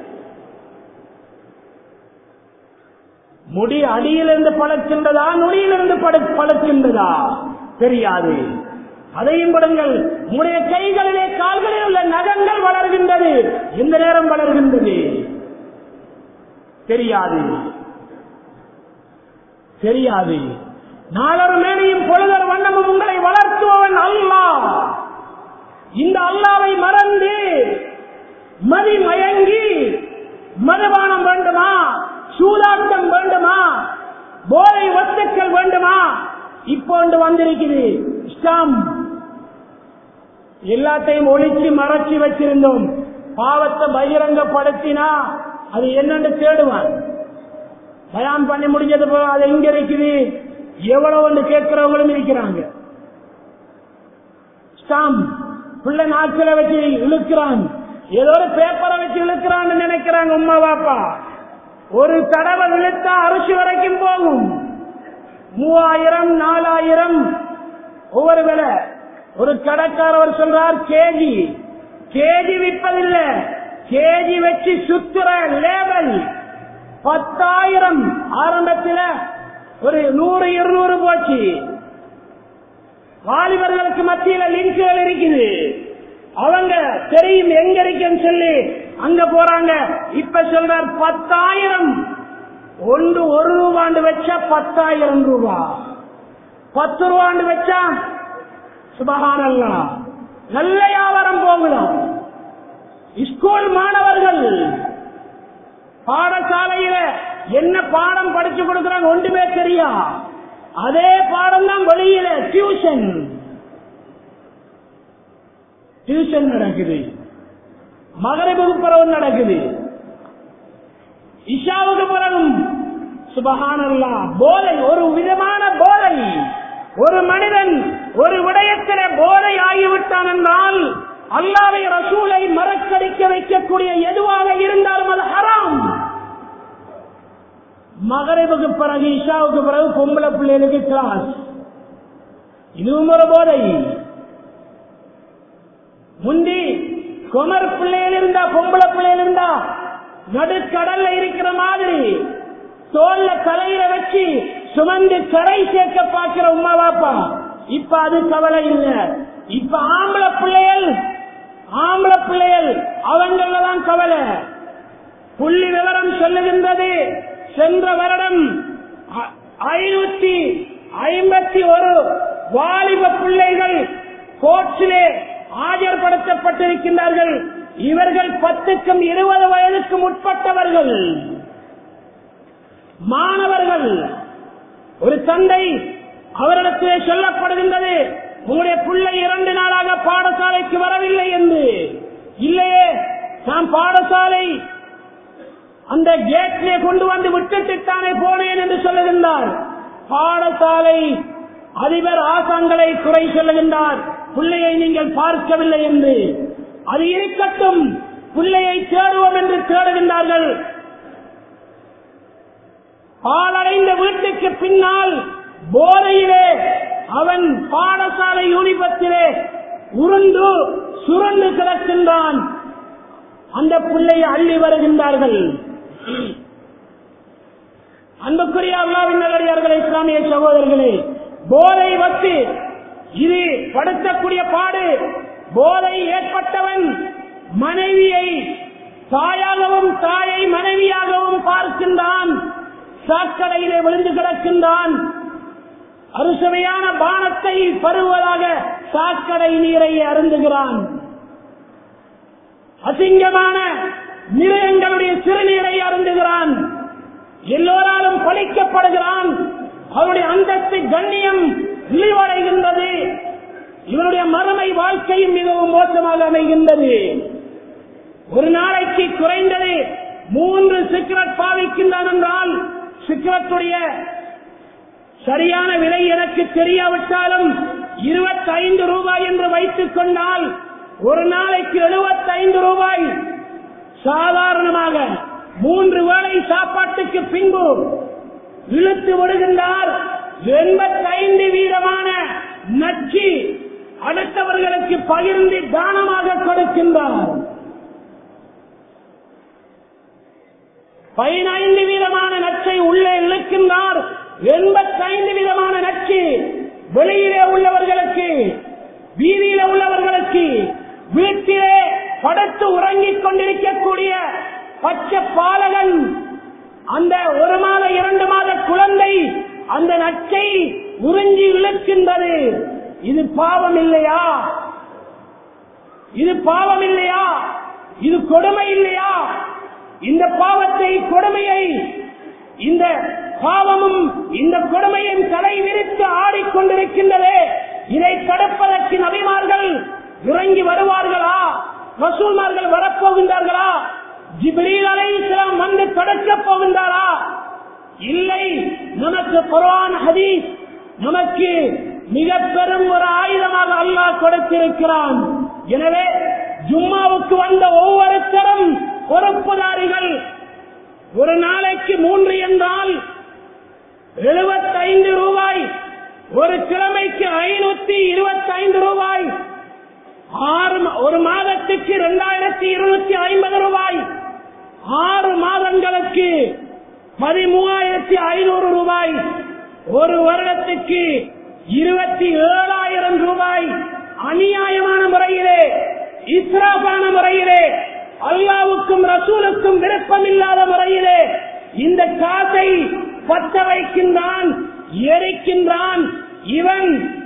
முடி அடியிலிருந்து பழக்கின்றதா நுனியிலிருந்து பட- பழக்கின்றதா தெரியாது அதையும் படுங்கள் உங்களுடைய கைகளிலே கால்களில் உள்ள நகங்கள் வளர்கின்றது எந்த நேரம் வளர்கின்றது தெரியாது தெரியாது நாளொரு மேனையும் பொழுதொரு வண்ணமும் உங்களை வளர்த்துபவன் அல்லாஹ் இந்த அல்லாவை மறந்து மதி மயங்கி மதுபானம் வேண்டுமா சூதாட்டம் வேண்டுமா போதை வத்துக்கள் வேண்டுமா இப்போண்டு வந்திருக்குது இஸ்லாம் எல்லாத்தையும் ஒழிச்சு மறைச்சு வச்சிருந்தோம் பாவத்தை பகிரங்கப்படுத்தினா அது என்னன்னு தேடுவான் பயான் பண்ணி முடிஞ்சது போக அது எங்க இருக்குது எவ்வளவு கேட்கிறவங்களும் இருக்கிறாங்க ஸ்டாம்ப் பிள்ளை நாட்களை வச்சு இழுக்கிறான் ஏதோ ஒரு பேப்பரை வச்சு இழுக்கிறான்னு நினைக்கிறாங்க உமா பாப்பா ஒரு தடவை இழுத்தா அரிசி வரைக்கும் போகும் மூவாயிரம் நாலாயிரம் ஒவ்வொரு விலை ஒரு கடைக்காரவர் சொல்றார் கேஜி கேஜி விற்பதில்லை கேஜி வச்சு சுத்துற லேபல் பத்தாயிரம் ஆரம்பத்தில் ஒரு நூறு இருநூறு போச்சு வாலிபர்களுக்கு மத்தியில லிங்குகள் இருக்குது அவங்க தெரியும் எங்க இருக்குன்னு சொல்லி அங்க போறாங்க இப்ப சொல்றார் பத்தாயிரம் ஒன்று ஒரு ரூபாண்டு வச்சா பத்தாயிரம் ரூபா பத்து ரூபாண்டு வச்சா சுபகானல்லா நல்ல வியாபாரம் போகலாம் ஸ்கூல் மாணவர்கள் பாடசாலையில என்ன பாடம் படிச்சு கொடுக்கறாங்க ஒன்றுமே தெரியா அதே பாடம் தான் வெளியில டியூஷன் டியூஷன் நடக்குது மகரபுக்கு பிறகு நடக்குது இஷாவுக்கு பிறகும் சுபகானல்லா போதை ஒரு விதமான போதை ஒரு மனிதன் ஒரு விடயத்தில போதை ஆகிவிட்டான் என்றால் அல்லாவை ரசூலை மறக்கடிக்க வைக்கக்கூடிய எதுவாக இருந்தாலும் அது ஹராம் மகரிபுக்கு பிறகு இஷாவுக்கு பிறகு பொம்பளை பிள்ளைகளுக்கு கிளாஸ் இதுவும் ஒரு போதை முந்தி குமர் பிள்ளைகள் இருந்தா பொம்பளை பிள்ளைகள் இருந்தா நடுக்கடல்ல இருக்கிற மாதிரி தோல்ல தலையில வச்சு சுமந்து கரை சேர்க்க பார்க்கிற உமா பாப்பா இப்ப அது கவலை இல்ல இப்ப ஆம்பளை பிள்ளைகள் ஆம்பளை பிள்ளைகள் அவங்களதான் கவலை புள்ளி விவரம் சொல்லுகின்றது சென்ற வருடம் ஐ- ஐநூத்தி ஐம்பத்தி ஒரு வாலிப பிள்ளைகள் கோர்ட்ஸிலே ஆஜர்படுத்தப்பட்டிருக்கின்றார்கள் இவர்கள் பத்துக்கும் இருபது வயதுக்கும் உட்பட்டவர்கள் மாணவர்கள் ஒரு தந்தை அவரிடத்திலே சொல்லப்படுகின்றது உங்களுடைய பிள்ளை இரண்டு நாளாக பாடசாலைக்கு வரவில்லை என்று இல்லையே நான் பாடசாலை அந்த கேட்லே கொண்டு வந்து விட்டுட்டுத்தானே போனேன் என்று சொல்லுகின்றார் பாடசாலை அதிபர் ஆசான்களை குறை சொல்லுகின்றார் பிள்ளையை நீங்கள் பார்க்கவில்லை என்று அது இருக்கட்டும் பிள்ளையை தேடுவோம் என்று தேடுகின்றார்கள் பாலடைந்த வீட்டுக்கு பின்னால் போதையிலே அவன் பாடசாலை யூனிபத்திலே உருண்டு சுரண்டு கிடக்கின்றான் அந்த பிள்ளையை அள்ளி வருகின்றார்கள் அன்புக்குரிய அல்லாவின் நல்லடியார்களே இஸ்லாமிய சகோதரர்களே போதை வத்து இது படுத்தக்கூடிய பாடு போதை ஏற்பட்டவன் மனைவியை தாயாகவும் தாயை மனைவியாகவும் பார்க்கின்றான் சாக்கடையிலே விழுந்து கிடக்கின்றான் அறுசுவையான பானத்தை பருவதாக சாக்கடை நீரை அருந்துகிறான் அசிங்கமான நிலையங்களுடைய சிறுநீரை அருந்துகிறான் எல்லோராலும் பழிக்கப்படுகிறான் அவருடைய அந்தஸ்து கண்ணியம் இழிவடைகின்றது இவனுடைய மறுமை வாழ்க்கையும் மிகவும் மோசமாக அமைகின்றது ஒரு நாளைக்கு குறைந்தது மூன்று சிகரெட் பாவிக்கின்றான் என்றால் சிகரெட்டுடைய சரியான விலை எனக்கு தெரியாவிட்டாலும் இருபத்தைந்து ரூபாய் என்று வைத்துக் கொண்டால் ஒரு நாளைக்கு எழுபத்தைந்து ரூபாய் சாதாரணமாக மூன்று வேளை சாப்பாட்டுக்கு பின்பு இழுத்து விடுகின்றார் எண்பத்தைந்து வீதமான நச்சு அடுத்தவர்களுக்கு பகிர்ந்து தானமாக கொடுக்கின்றார் பதினைந்து வீதமான நச்சை உள்ளே இழுக்கின்றார் எண்பத்தைந்து விதமான நச்சு வெளியிலே உள்ளவர்களுக்கு வீதியில உள்ளவர்களுக்கு வீட்டிலே படுத்து உறங்கிக் கொண்டிருக்கக்கூடிய பச்சை பாலகன் அந்த ஒரு மாத இரண்டு மாத குழந்தை அந்த நச்சை உறிஞ்சி இழுக்கின்றது இது பாவம் இல்லையா இது பாவம் இல்லையா இது கொடுமை இல்லையா இந்த பாவத்தை கொடுமையை இந்த பாவமும் இந்த கொடுமையும் தலை விரித்து ஆடிக்கொண்டிருக்கின்றதே இதை தடுப்பதற்கு நபிமார்கள் இறங்கி வருவார்களா ரசூல்மார்கள் வரப்போகின்றார்களா ஜிப்ரீல் அலைஹிஸ்ஸலாம் வந்து தடுக்கப் போகின்றாரா இல்லை நமக்கு குர்ஆன் ஹதீஸ் நமக்கு மிக பெரும் ஒரு ஆயுதமாக அல்லாஹ் கொடுத்திருக்கிறான் எனவே ஜும்மாவுக்கு வந்த ஒவ்வொருத்தரும் பொறுப்புதாரிகள் ஒரு நாளைக்கு மூன்று என்றால் எழுபத்தைந்து ரூபாய் ஒரு கிழமைக்கு ஐநூத்தி இருபத்தைந்து ரூபாய் ஆறு ம- ஒரு மாதத்துக்கு இரண்டாயிரத்தி இருநூத்தி ஐம்பது ரூபாய் ஆறு மாதங்களுக்கு பதிமூவாயிரத்தி ஐநூறு ரூபாய் ஒரு வருடத்துக்கு இருபத்தி ஏழாயிரம் ரூபாய் அநியாயமான முறையிலே இஸ்ராபான முறையிலே அல்லாவுக்கும் ரசூலுக்கும் விருப்பமில்லாத முறையிலே இந்த காசை பத்த வைக்கின்றான் எரிக்கின்றான் இவன்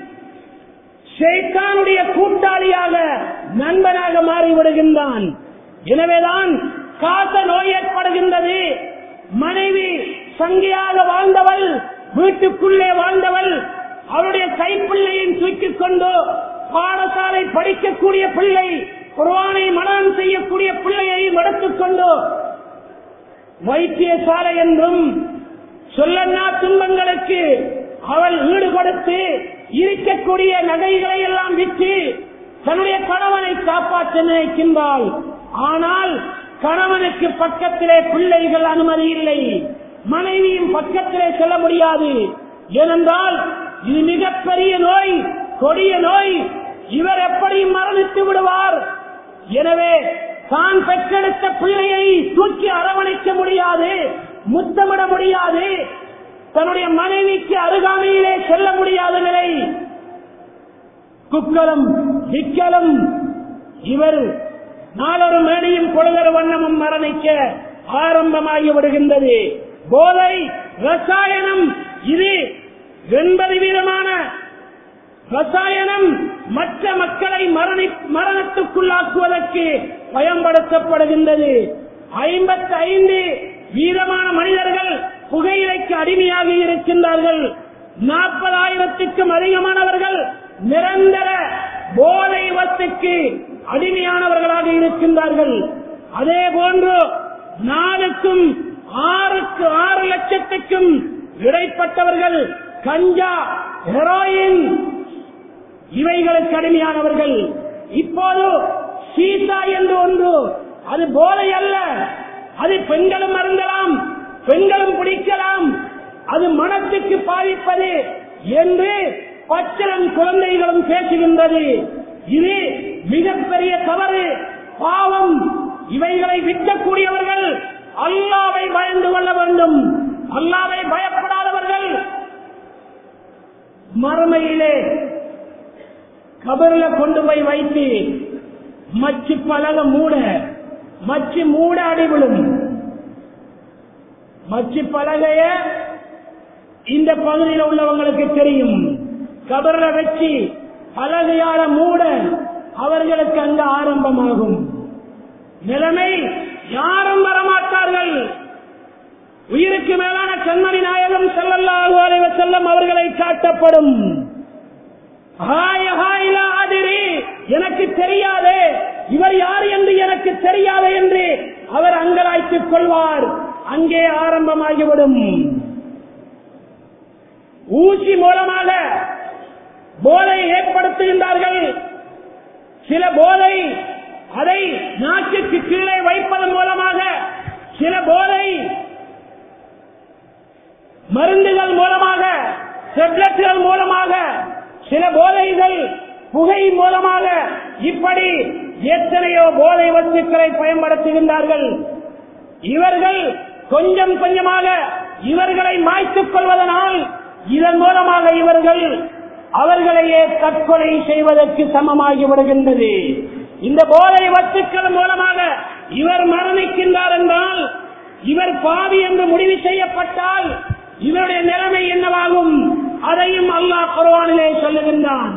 ஷேத்தானுடைய கூட்டாளியாக நண்பனாக மாறிவிடுகின்றான் எனவேதான் காச நோய் ஏற்படுகின்றது மனைவி சங்கியாக வாழ்ந்தவள் வீட்டுக்குள்ளே வாழ்ந்தவள் அவளுடைய கைப்பிள்ளையும் தூக்கிக் கொண்டு பாடசாலை படிக்கக்கூடிய பிள்ளை குர்ஆனை மனநம் செய்யக்கூடிய பிள்ளையையும் எடுத்துக் கொண்டு வைத்தியசாலை என்றும் சொல்லன்னா துன்பங்களுக்கு அவள் ஈடு கொடுத்து இருக்கக்கூடிய நகைகளை எல்லாம் விற்று தன்னுடைய கணவனை காப்பாற்ற நினைக்கின்றாள் ஆனால் கணவனுக்கு பக்கத்திலே பிள்ளைகள் அனுமதி இல்லை மனைவியும் பக்கத்திலே செல்ல முடியாது ஏனென்றால் இது மிகப்பெரிய நோய் கொடிய நோய் இவர் எப்படி மரணித்து விடுவார் எனவே தான் பெற்றெடுத்த பிள்ளையை தூக்கி அரவணைக்க முடியாது முத்தமிட முடியாது தன்னுடைய மனைவிக்கு அருகாமையிலே செல்ல முடியாத நிலை குக்கலும் திக்கலும் இவர் நாளொரு மேடையும் பொழுதொரு வண்ணமும் மரணிக்க ஆரம்பமாகி விடுகின்றது போதை ரசாயனம் இது எண்பது வீதமான ரசாயனம் மற்ற மக்களை மரணி மரணத்துக்குள்ளாக்குவதற்கு பயன்படுத்தப்படுகின்றது ஐம்பத்தி ஐந்து வீதமான மனிதர்கள் புகையிலைக்கு அடிமையாக இருக்கின்றார்கள் நாற்பதாயிரத்துக்கும் அதிகமானவர்கள் நிரந்தர போதை வத்துக்கு அடிமையானவர்களாக இருக்கின்றார்கள் அதே போன்று நாலுக்கும் ஆறுக்கு ஆறு லட்சத்துக்கும் இடைப்பட்டவர்கள் கஞ்சா ஹெரோயின் இவைகளுக்கு அடிமையானவர்கள் இப்போது சீசா என்று ஒன்று அது போதை அல்ல அது பெண்களும் அருந்தலாம் பெண்களும் பிடிக்கலாம் அது மனத்துக்கு பாதிப்பது என்று பச்சிலம் குழந்தைகளும் பேசுகின்றது இது மிகப்பெரிய தவறு பாவம் இவைகளை விற்கக்கூடியவர்கள் அல்லாவை பயந்து கொள்ள வேண்டும் அல்லாவை பயப்படாதவர்கள் மறுமையிலே கபர்ல கொண்டு போய் வைத்து மச்சு பலக மூட மச்சு மூட அடிவிடும் மச்சு பலகைய இந்த பகுதியில் உள்ளவங்களுக்கு தெரியும் கபர்ல வச்சு பலகையால மூட அவர்களுக்கு அங்க ஆரம்பமாகும் நிலைமை யாரும் வரமாட்டார்கள் உயிருக்கு மேலான கண்மணி நாயகம் செல்லல்லாஹு அலைவ செல்லம் அவர்களை காட்டப்படும் ஹாய் ஹாய் லா அதிரி எனக்கு தெரியாதே இவர் யார் என்று எனக்கு தெரியாது என்று அவர் அங்கலாய்த்துக் கொள்வார் அங்கே ஆரம்பமாகிவிடும் ஊசி மூலமாக போதை ஏற்படுத்துகின்றார்கள் சில போதை அதை நாட்டுக்கு கீழே வைப்பதன் மூலமாக சில போதை மருந்துகள் மூலமாக டெப்லெட்டுகள் மூலமாக சில போதைகள் புகை மூலமாக இப்படி எத்தனையோ போதை வஸ்துக்களை பயன்படுத்துகின்றார்கள் இவர்கள் கொஞ்சம் கொஞ்சமாக இவர்களை மாய்த்துக் கொள்வதனால் இதன் மூலமாக இவர்கள் அவர்களையே தற்கொலை செய்வதற்கு சமமாகி விடுகின்றது இந்த போதை வஸ்துக்கள் மூலமாக இவர் மரணிக்கின்றார் என்றால் இவர் பாவி என்று முடிவு செய்யப்பட்டால் இவருடைய நிலைமை என்னவாகும் அதையும் அல்லாஹ் குர்ஆனிலே சொல்லுகின்றான்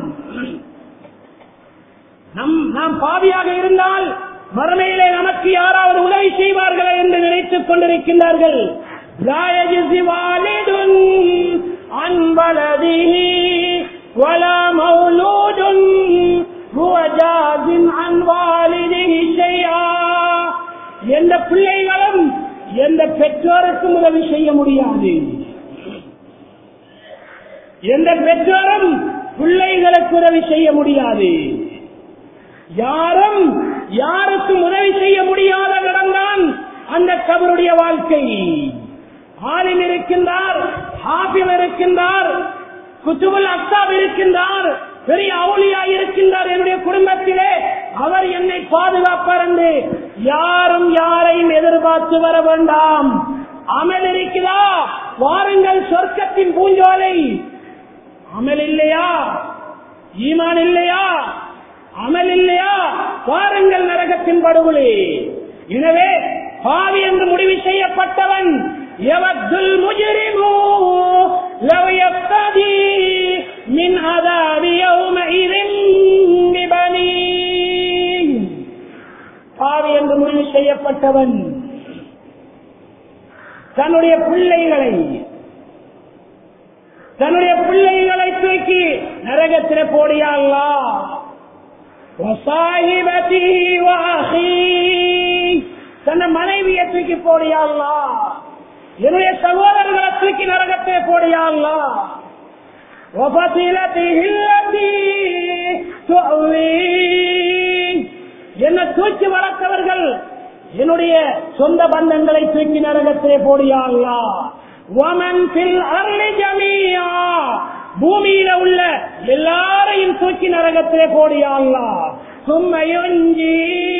நம் நாம் பாவியாக இருந்தால் மறுமையிலே நமக்கு யாராவது உதவி செய்வார்களா என்று நினைத்துக் கொண்டிருக்கின்றார்கள் لا يجزي والد عن ولده ولا مولود هو جاز عن والده شيئا எந்த பிள்ளைகளும் எந்த பெற்றோருக்கும் உதவி செய்ய முடியாது எந்த பெற்றோரும் பிள்ளைகளுக்கு உதவி செய்ய முடியாது யாரும் யாருக்கும் உதவி செய்ய முடியாத இடம்தான் அந்த கபருடைய வாழ்க்கை ஆலிம் இருக்கின்றார் ஹாபிம் இருக்கின்றார் குத்துபுல் அஸ்தாப் இருக்கின்றார் பெரிய அவுளியா இருக்கின்றார் என்னுடைய குடும்பத்திலே அவர் என்னை பாதுகாப்பார் என்று யாரும் யாரையும் எதிர்பார்த்து வர வேண்டாம் அமல் இருக்குதா வாருங்கள் சொர்க்கத்தின் பூஞ்சோலை அமல் இல்லையா ஈமான் இல்லையா அமல் இல்லையா வாருங்கள் நரகத்தின் படுகொலை எனவே பாவி என்று முடிவு செய்யப்பட்டவன் எவத்துல் முஜரிமு لو يفتدي من عذاب يومئذ ببنيه பாவி என்று முடிவு செய்யப்பட்டவன் தன்னுடைய பிள்ளைகளை தன்னுடைய பிள்ளைகளை தூக்கி நரகத்திலே போடியா அல்லா وصاحبته واخيه தன்னை மனைவியை தூக்கி போடியா அல்லா என்னுடைய சகோதரர்களை தூக்கி நரகத்தை போடியா அல்லா وفصيلته التي تؤويه என்னை தூக்கி வளர்த்தவர்கள் என்னுடைய சொந்த பந்தங்களை தூக்கி நரகத்திலே போடியா அல்லா ومن في الأرض جميعا பூமியில உள்ள எல்லாரையும் தூக்கி நரகத்திலே போடியா அல்லா சும்மையொஞ்சி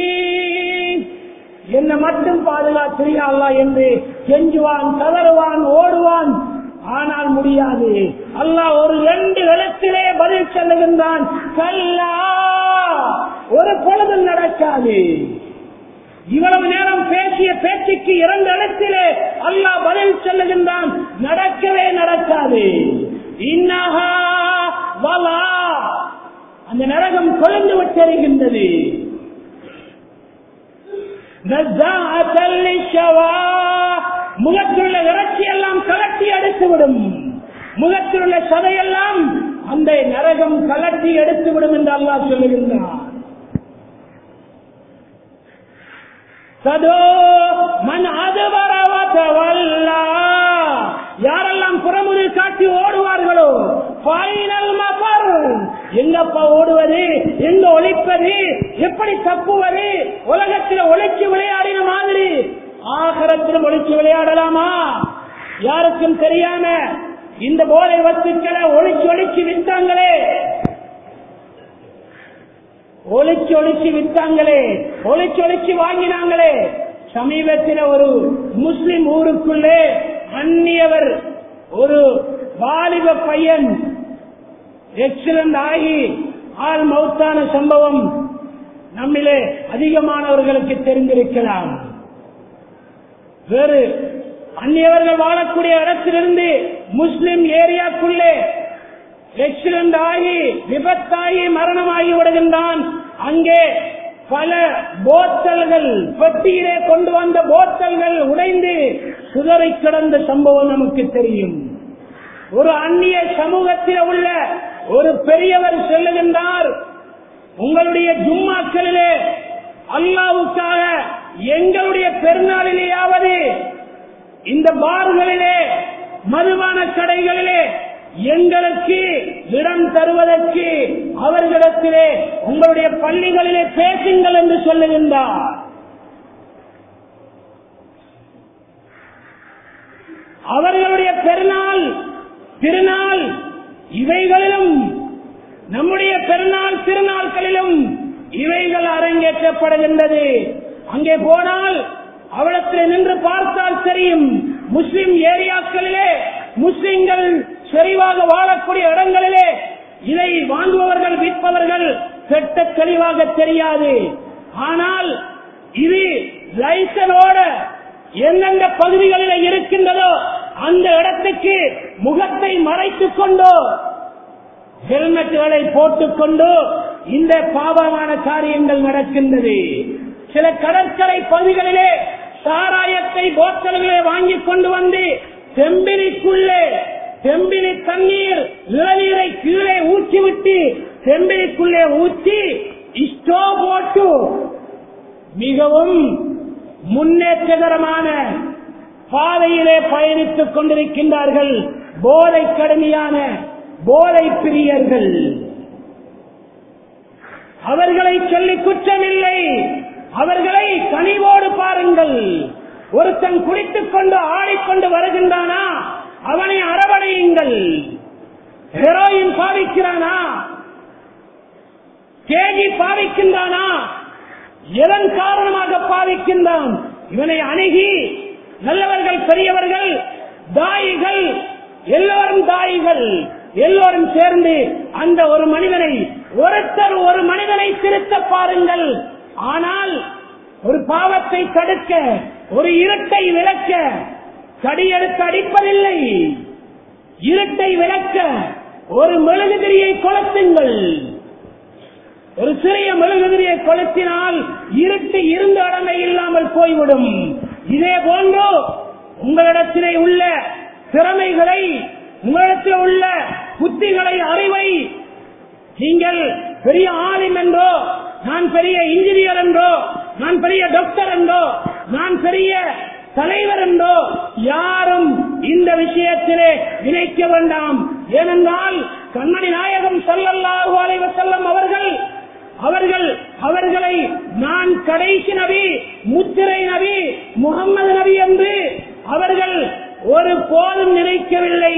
என்ன மட்டும் பாதுகாத்திரியா அல்லா என்று கெஞ்சுவான் கதறுவான் ஓடுவான் ஆனால் முடியாது அல்லாஹ் ஒரு ரெண்டு எழுத்திலே பதில் சொல்லுகின்றான் கல்லா ஒரு பொழுதும் நடக்காது இவ்வளவு நேரம் பேசிய பேச்சுக்கு இரண்டு இடத்திலே அல்லாஹ் பதில் சொல்லுகின்றான் நடக்கவே நடக்காது இன்னஹா வலா அந்த நரகம் கொழுந்து விட்டறிகின்றது முகத்திலுள்ள இறைச்சி எல்லாம் கலட்டி எடுத்துவிடும் முகத்திலுள்ள சதையெல்லாம் அந்த நரகம் கலட்டி எடுத்துவிடும் என்று அல்லாஹ் சொல்லுகின்றான் சதோ மண் அதுவரவல்லா யாரெல்லாம் புறமுது காட்டி ஓடுவார்களோ ஃபைனல் மபர் எங்கப்பா ஓடுவது எங்க ஒழிப்பது எப்படி தப்புவது உலகத்தில் ஒழிச்சு விளையாடின மாதிரி ஆகரத்திலும் ஒழிச்சு விளையாடலாமா யாருக்கும் தெரியாம இந்த போதை வத்துக்களை ஒழிச்சு ஒழிச்சு வித்தாங்களே ஒளிச்சு ஒளிச்சு வித்தாங்களே ஒளிச்சு ஒளிச்சு வாங்கினாங்களே சமீபத்தில் ஒரு முஸ்லிம் ஊருக்குள்ளே அந்நியவர் ஒரு வாலிப பையன் எக்ஸிலண்ட் ஆகி ஆள் மௌத்தான சம்பவம் நம்மிலே அதிகமானவர்களுக்கு தெரிந்திருக்கலாம் வேறு அந்நியவர்கள் வாழக்கூடிய இடத்திலிருந்து முஸ்லிம் ஏரியாக்குள்ளே எக்ஸிடென்ட் ஆகி விபத்தாகி மரணமாகி விடுகின்றான் அங்கே பல போத்தல்கள் பெட்டியிலே கொண்டு வந்த போத்தல்கள் உடைந்து சுதறி கிடந்த சம்பவம் நமக்கு தெரியும் ஒரு அந்நிய சமூகத்தில் உள்ள ஒரு பெரியவர் சொல்லுகின்றார் உங்களுடைய ஜும்மாக்களிலே அல்லாவுக்காக எங்களுடைய பெருநாளிலேயாவது இந்த பார்களிலே மதுபான கடைகளிலே எங்களுக்கு இடம் தருவதற்கு அவர்களிடத்திலே உங்களுடைய பள்ளிகளிலே பேசுங்கள் என்று சொல்லுகின்றார் அவர்களுடைய பெருநாள் திருநாள் இவைகளிலும் நம்முடைய பெருநாள் திருநாட்களிலும் இவைகள் அரங்கேற்றப்படுகின்றது அங்கே போனால் அவளத்தில் நின்று பார்த்தால் தெரியும் முஸ்லிம் ஏரியாக்களிலே முஸ்லிம்கள் செறிவாக வாழக்கூடிய இடங்களிலே இதை வாங்குபவர்கள் விற்பவர்கள் பெட்ட தெளிவாக தெரியாது ஆனால் இது லைசனோட எந்தெந்த பகுதிகளில் இருக்கின்றதோ அந்த இடத்துக்கு முகத்தை மறைத்துக் கொண்டோ ஹெல்மெட்டுகளை போட்டுக்கொண்டு இந்த பாவமான காரியங்கள் நடக்கின்றது சில கடற்கரை பகுதிகளிலே சாராயத்தை போத்தல்களை வாங்கி கொண்டு வந்து செம்பிலிக்குள்ளே செம்பிலி தண்ணீர் இளநீரை கீழே ஊற்றிவிட்டு செம்பிலிக்குள்ளே ஊற்றி இஷ்டோ போட்டு மிகவும் முன்னேற்றகரமான பாதையிலே பயணித்துக் கொண்டிருக்கின்றார்கள் போதை கடுமையான போதை பிரியர்கள் அவர்களை சொல்லி குற்றமில்லை அவர்களை கனிவோடு பாருங்கள் ஒருத்தன் குடித்துக் கொண்டு ஆடிக்கொண்டு வருகின்றானா அவனை அரவணையுங்கள் ஹெரோயின் பாவிக்கிறானா கேஜி பாவிக்கின்றானா எதன் காரணமாக பாவிக்கின்றான் இவனை அணுகி நல்லவர்கள் பெரியவர்கள் தாயிகள் எல்லோரும் தாயிகள் எல்லோரும் சேர்ந்து அந்த ஒரு மனிதனை ஒருத்தர் ஒரு மனிதனை திருத்த பாருங்கள் ஆனால் ஒரு பாவத்தை தடுக்க ஒரு இருட்டை விளக்க கடியெடுத்து அடிப்பதில்லை இருட்டை விளக்க ஒரு மெழுகுதிரியை கொளுத்துங்கள் ஒரு சிறிய மெழுகுதிரியை கொளுத்தினால் இருட்டு இருந்த இடமே இல்லாமல் போய்விடும் இதே போன்று உங்களிடத்திலே உள்ள திறமைகளை உங்களிடத்தில் உள்ள புத்திகளை அறிவை நீங்கள் பெரிய ஆலிம் என்றோ நான் பெரிய இன்ஜினியர் என்றோ நான் பெரிய டாக்டர் என்றோ நான் பெரிய தலைவர் என்றோ யாரும் இந்த விஷயத்திலே நினைக்க வேண்டாம் ஏனென்றால் கண்ணடி நாயகம் சல்லல்லாஹு அலைஹி வஸல்லம் அவர்கள் அவர்கள் அவர்களை நான் கடைசி நபி முத்திரை நபி முகம்மது நபி என்று அவர்கள் ஒரு போதும் நினைக்கவில்லை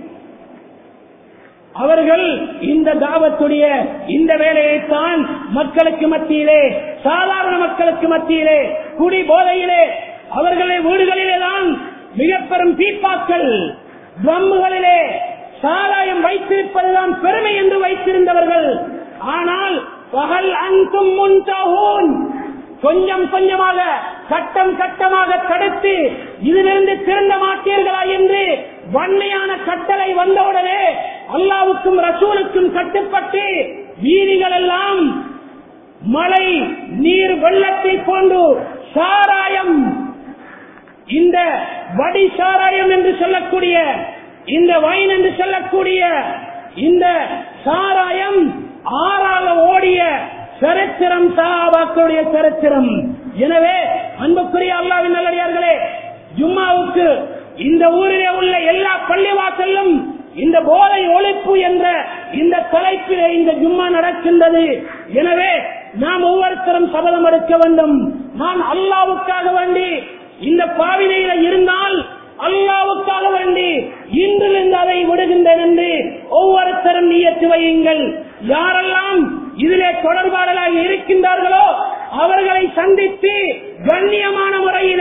அவர்கள் இந்த தாவத்துடைய இந்த வேலையைத்தான் மக்களுக்கு மத்தியிலே சாதாரண மக்களுக்கு மத்தியிலே குடி போதையிலே அவர்களை வீடுகளிலே தான் மிக பெரும் பீப்பாக்கள் ட்ரம்முகளிலே சாராயம் வைத்திருப்பதுதான் பெருமை என்று வைத்திருந்தவர்கள் ஆனால் பகல் அங்கும் முன்தகூன் கொஞ்சம் கொஞ்சமாக கட்டம் கட்டமாக தடுத்து இதிலிருந்து திருந்த மாட்டீர்களா என்று வன்மையான கட்டளை வந்தவுடனே அல்லாவுக்கும் ரசூலுக்கும் கட்டுப்பட்டு வீதிகள் எல்லாம் மழை நீர் வெள்ளத்தை போன்று சாராயம் இந்த வடி சாராயம் என்று சொல்லக்கூடிய இந்த வைன் என்று சொல்லக்கூடிய இந்த சாராயம் ஆறாக ஓடிய சரித்திரம் சஹாபாக்களுடைய சரித்திரம் எனவே அன்புக்குரிய அல்லாவின் நல்லடியார்களே ஜும்மாவுக்கு இந்த ஊரிலே உள்ள எல்லா பள்ளிவாசலும் இந்த போதை ஒழிப்பு என்ற இந்த தலைப்பிலே இந்த ஜும்மா நடக்கின்றது எனவே நாம் ஒவ்வொருத்தரும் சபதம் எடுக்க வேண்டும் நான் அல்லாவுக்காக வேண்டி இந்த பாவினையில இருந்தால் அல்லாவுக்காக வேண்டி இன்றிலிருந்து அதை விடுகின்றேன் என்று ஒவ்வொருத்தரும் நியத்து வையுங்கள் யாரெல்லாம் இதிலே தொடர்பாடலாக இருக்கின்றார்களோ அவர்களை சந்தித்து கண்ணியமான முறையில்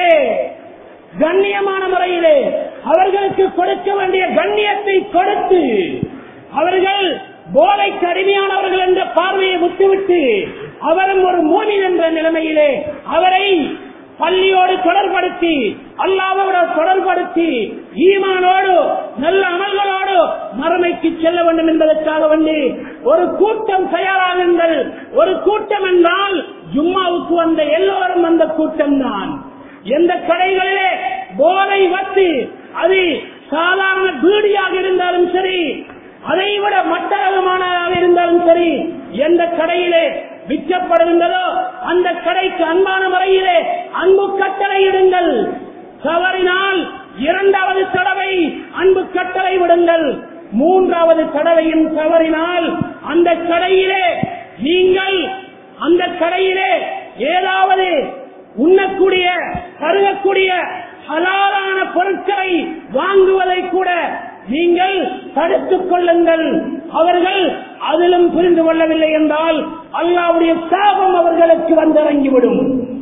கண்ணியமான முறையிலே அவர்களுக்கு கொடுக்க வேண்டிய கண்ணியத்தை கொடுத்து அவர்கள் போதைக்கு அடிமையானவர்கள் என்ற பார்வையை விட்டுவிட்டு அவரும் ஒரு மூமின் என்ற நிலைமையிலே அவரை பள்ளியோடு தொடர்படுத்தி அல்லாவோடு தொடர்படுத்தி ஈமானோடு நல்ல அமல்களோடு மறுமைக்கு செல்ல வேண்டும் என்பதற்காக வந்து ஒரு கூட்டம் தயாராகுங்கள் ஒரு கூட்டம் என்றால் ஜும்மாவுக்கு வந்த எல்லோரும் அந்த கூட்டம் தான் எந்த கடைகளிலே போதை வத்து அது சாதாரண பீடியாக இருந்தாலும் சரி அதை விட மட்டரகமானதாக இருந்தாலும் சரி எந்த கடையிலே விற்கப்படுகின்றதோ அந்த கடைக்கு அன்பான முறையிலே அன்பு கட்டளை இடுங்கள் தவறினால் இரண்டாவது தடவை அன்பு கட்டளை விடுங்கள் மூன்றாவது தடவையும் தவறினால் அந்த கடையிலே நீங்கள் அந்த கடையிலே ஏதாவது உண்ணக்கூடிய பருகக்கூடிய ஹலாலான பொருட்களை வாங்குவதை கூட நீங்கள் தடுத்துக் கொள்ளுங்கள் அவர்கள் அதிலும் புரிந்து கொள்ளவில்லை என்றால் அல்லாவுடைய சாபம் அவர்களுக்கு வந்திறங்கிவிடும்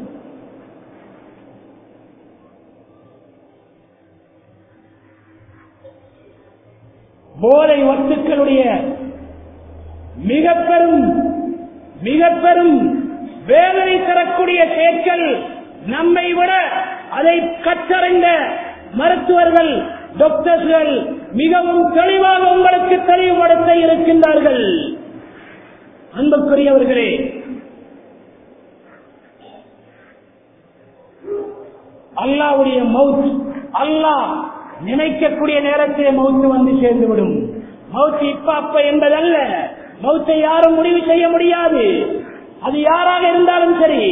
போதை வத்துக்களுடைய மிக பெரும் மிக பெரும் வேதனை தரக்கூடிய செயற்கள் நம்மை விட அதை கற்றறிந்த மருத்துவர்கள் டாக்டர்கள் மிகவும் தெளிவாக உங்களுக்கு தெளிவுபடுத்த இருக்கின்றார்கள் அன்புக்குரியவர்களே அல்லாவுடைய மவுத் அல்லாஹ் நினைக்கக்கூடிய நேரத்திலே மவுத்து வந்து சேர்ந்துவிடும் மவுத்து இப்ப அப்ப என்பதல்ல மவுத்தை யாரும் முடிவு செய்ய முடியாது அது யாராக இருந்தாலும் சரி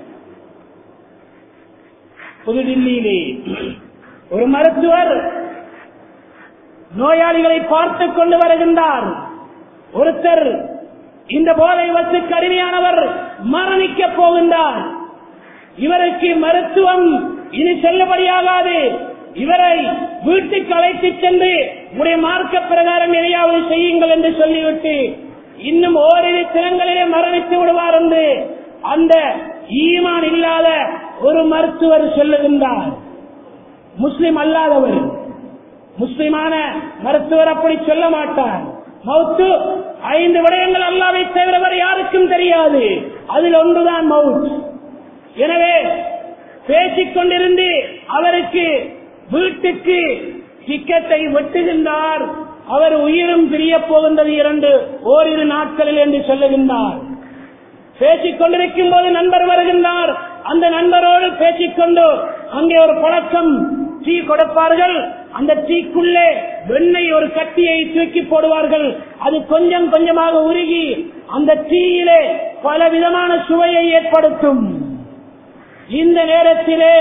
புதுடில்லியிலே ஒரு மருத்துவர் நோயாளிகளை பார்த்துக் கொண்டு வருகின்றார் ஒருத்தர் இந்த போதை வச்சு கடுமையானவர் மரணிக்க போகின்றார் இவருக்கு மருத்துவம் இனி செல்லுபடியாகாது இவரை வீட்டுக்கு அழைத்து சென்று உடைய மார்க்க பிரகாரம் எதையாவது செய்யுங்கள் என்று சொல்லிவிட்டு இன்னும் ஓரிரு தினங்களிலே மரணித்து விடுவார் என்று அந்த ஈமான் இல்லாத ஒரு மருத்துவர் சொல்லுகின்றார் முஸ்லிம் அல்லாதவர் முஸ்லிமான மருத்துவர் அப்படி சொல்ல மாட்டார் மவுத்து ஐந்து விடயங்கள் அல்லாவை தவிரவர் யாருக்கும் தெரியாது அதில் ஒன்றுதான் மவுத் எனவே பேசிக் கொண்டிருந்து அவருக்கு வீட்டுக்கு டிக்கெட்டை வெட்டுகின்றார் அவர் உயிரும் பிரிய போகின்றது இரண்டு ஓரிரு நாட்களில் என்று சொல்லுகின்றார் பேசிக் கொண்டிருக்கும் போது நண்பர் வருகின்றார் அந்த நண்பரோடு பேசிக்கொண்டு அங்கே ஒரு பழக்கம் டீ கொடுப்பார்கள் அந்த டீக்குள்ளே வெண்ணெய் ஒரு கட்டியை தூக்கி போடுவார்கள் அது கொஞ்சம் கொஞ்சமாக உருகி அந்த டீயிலே பல விதமான சுவையை ஏற்படுத்தும் இந்த நேரத்திலே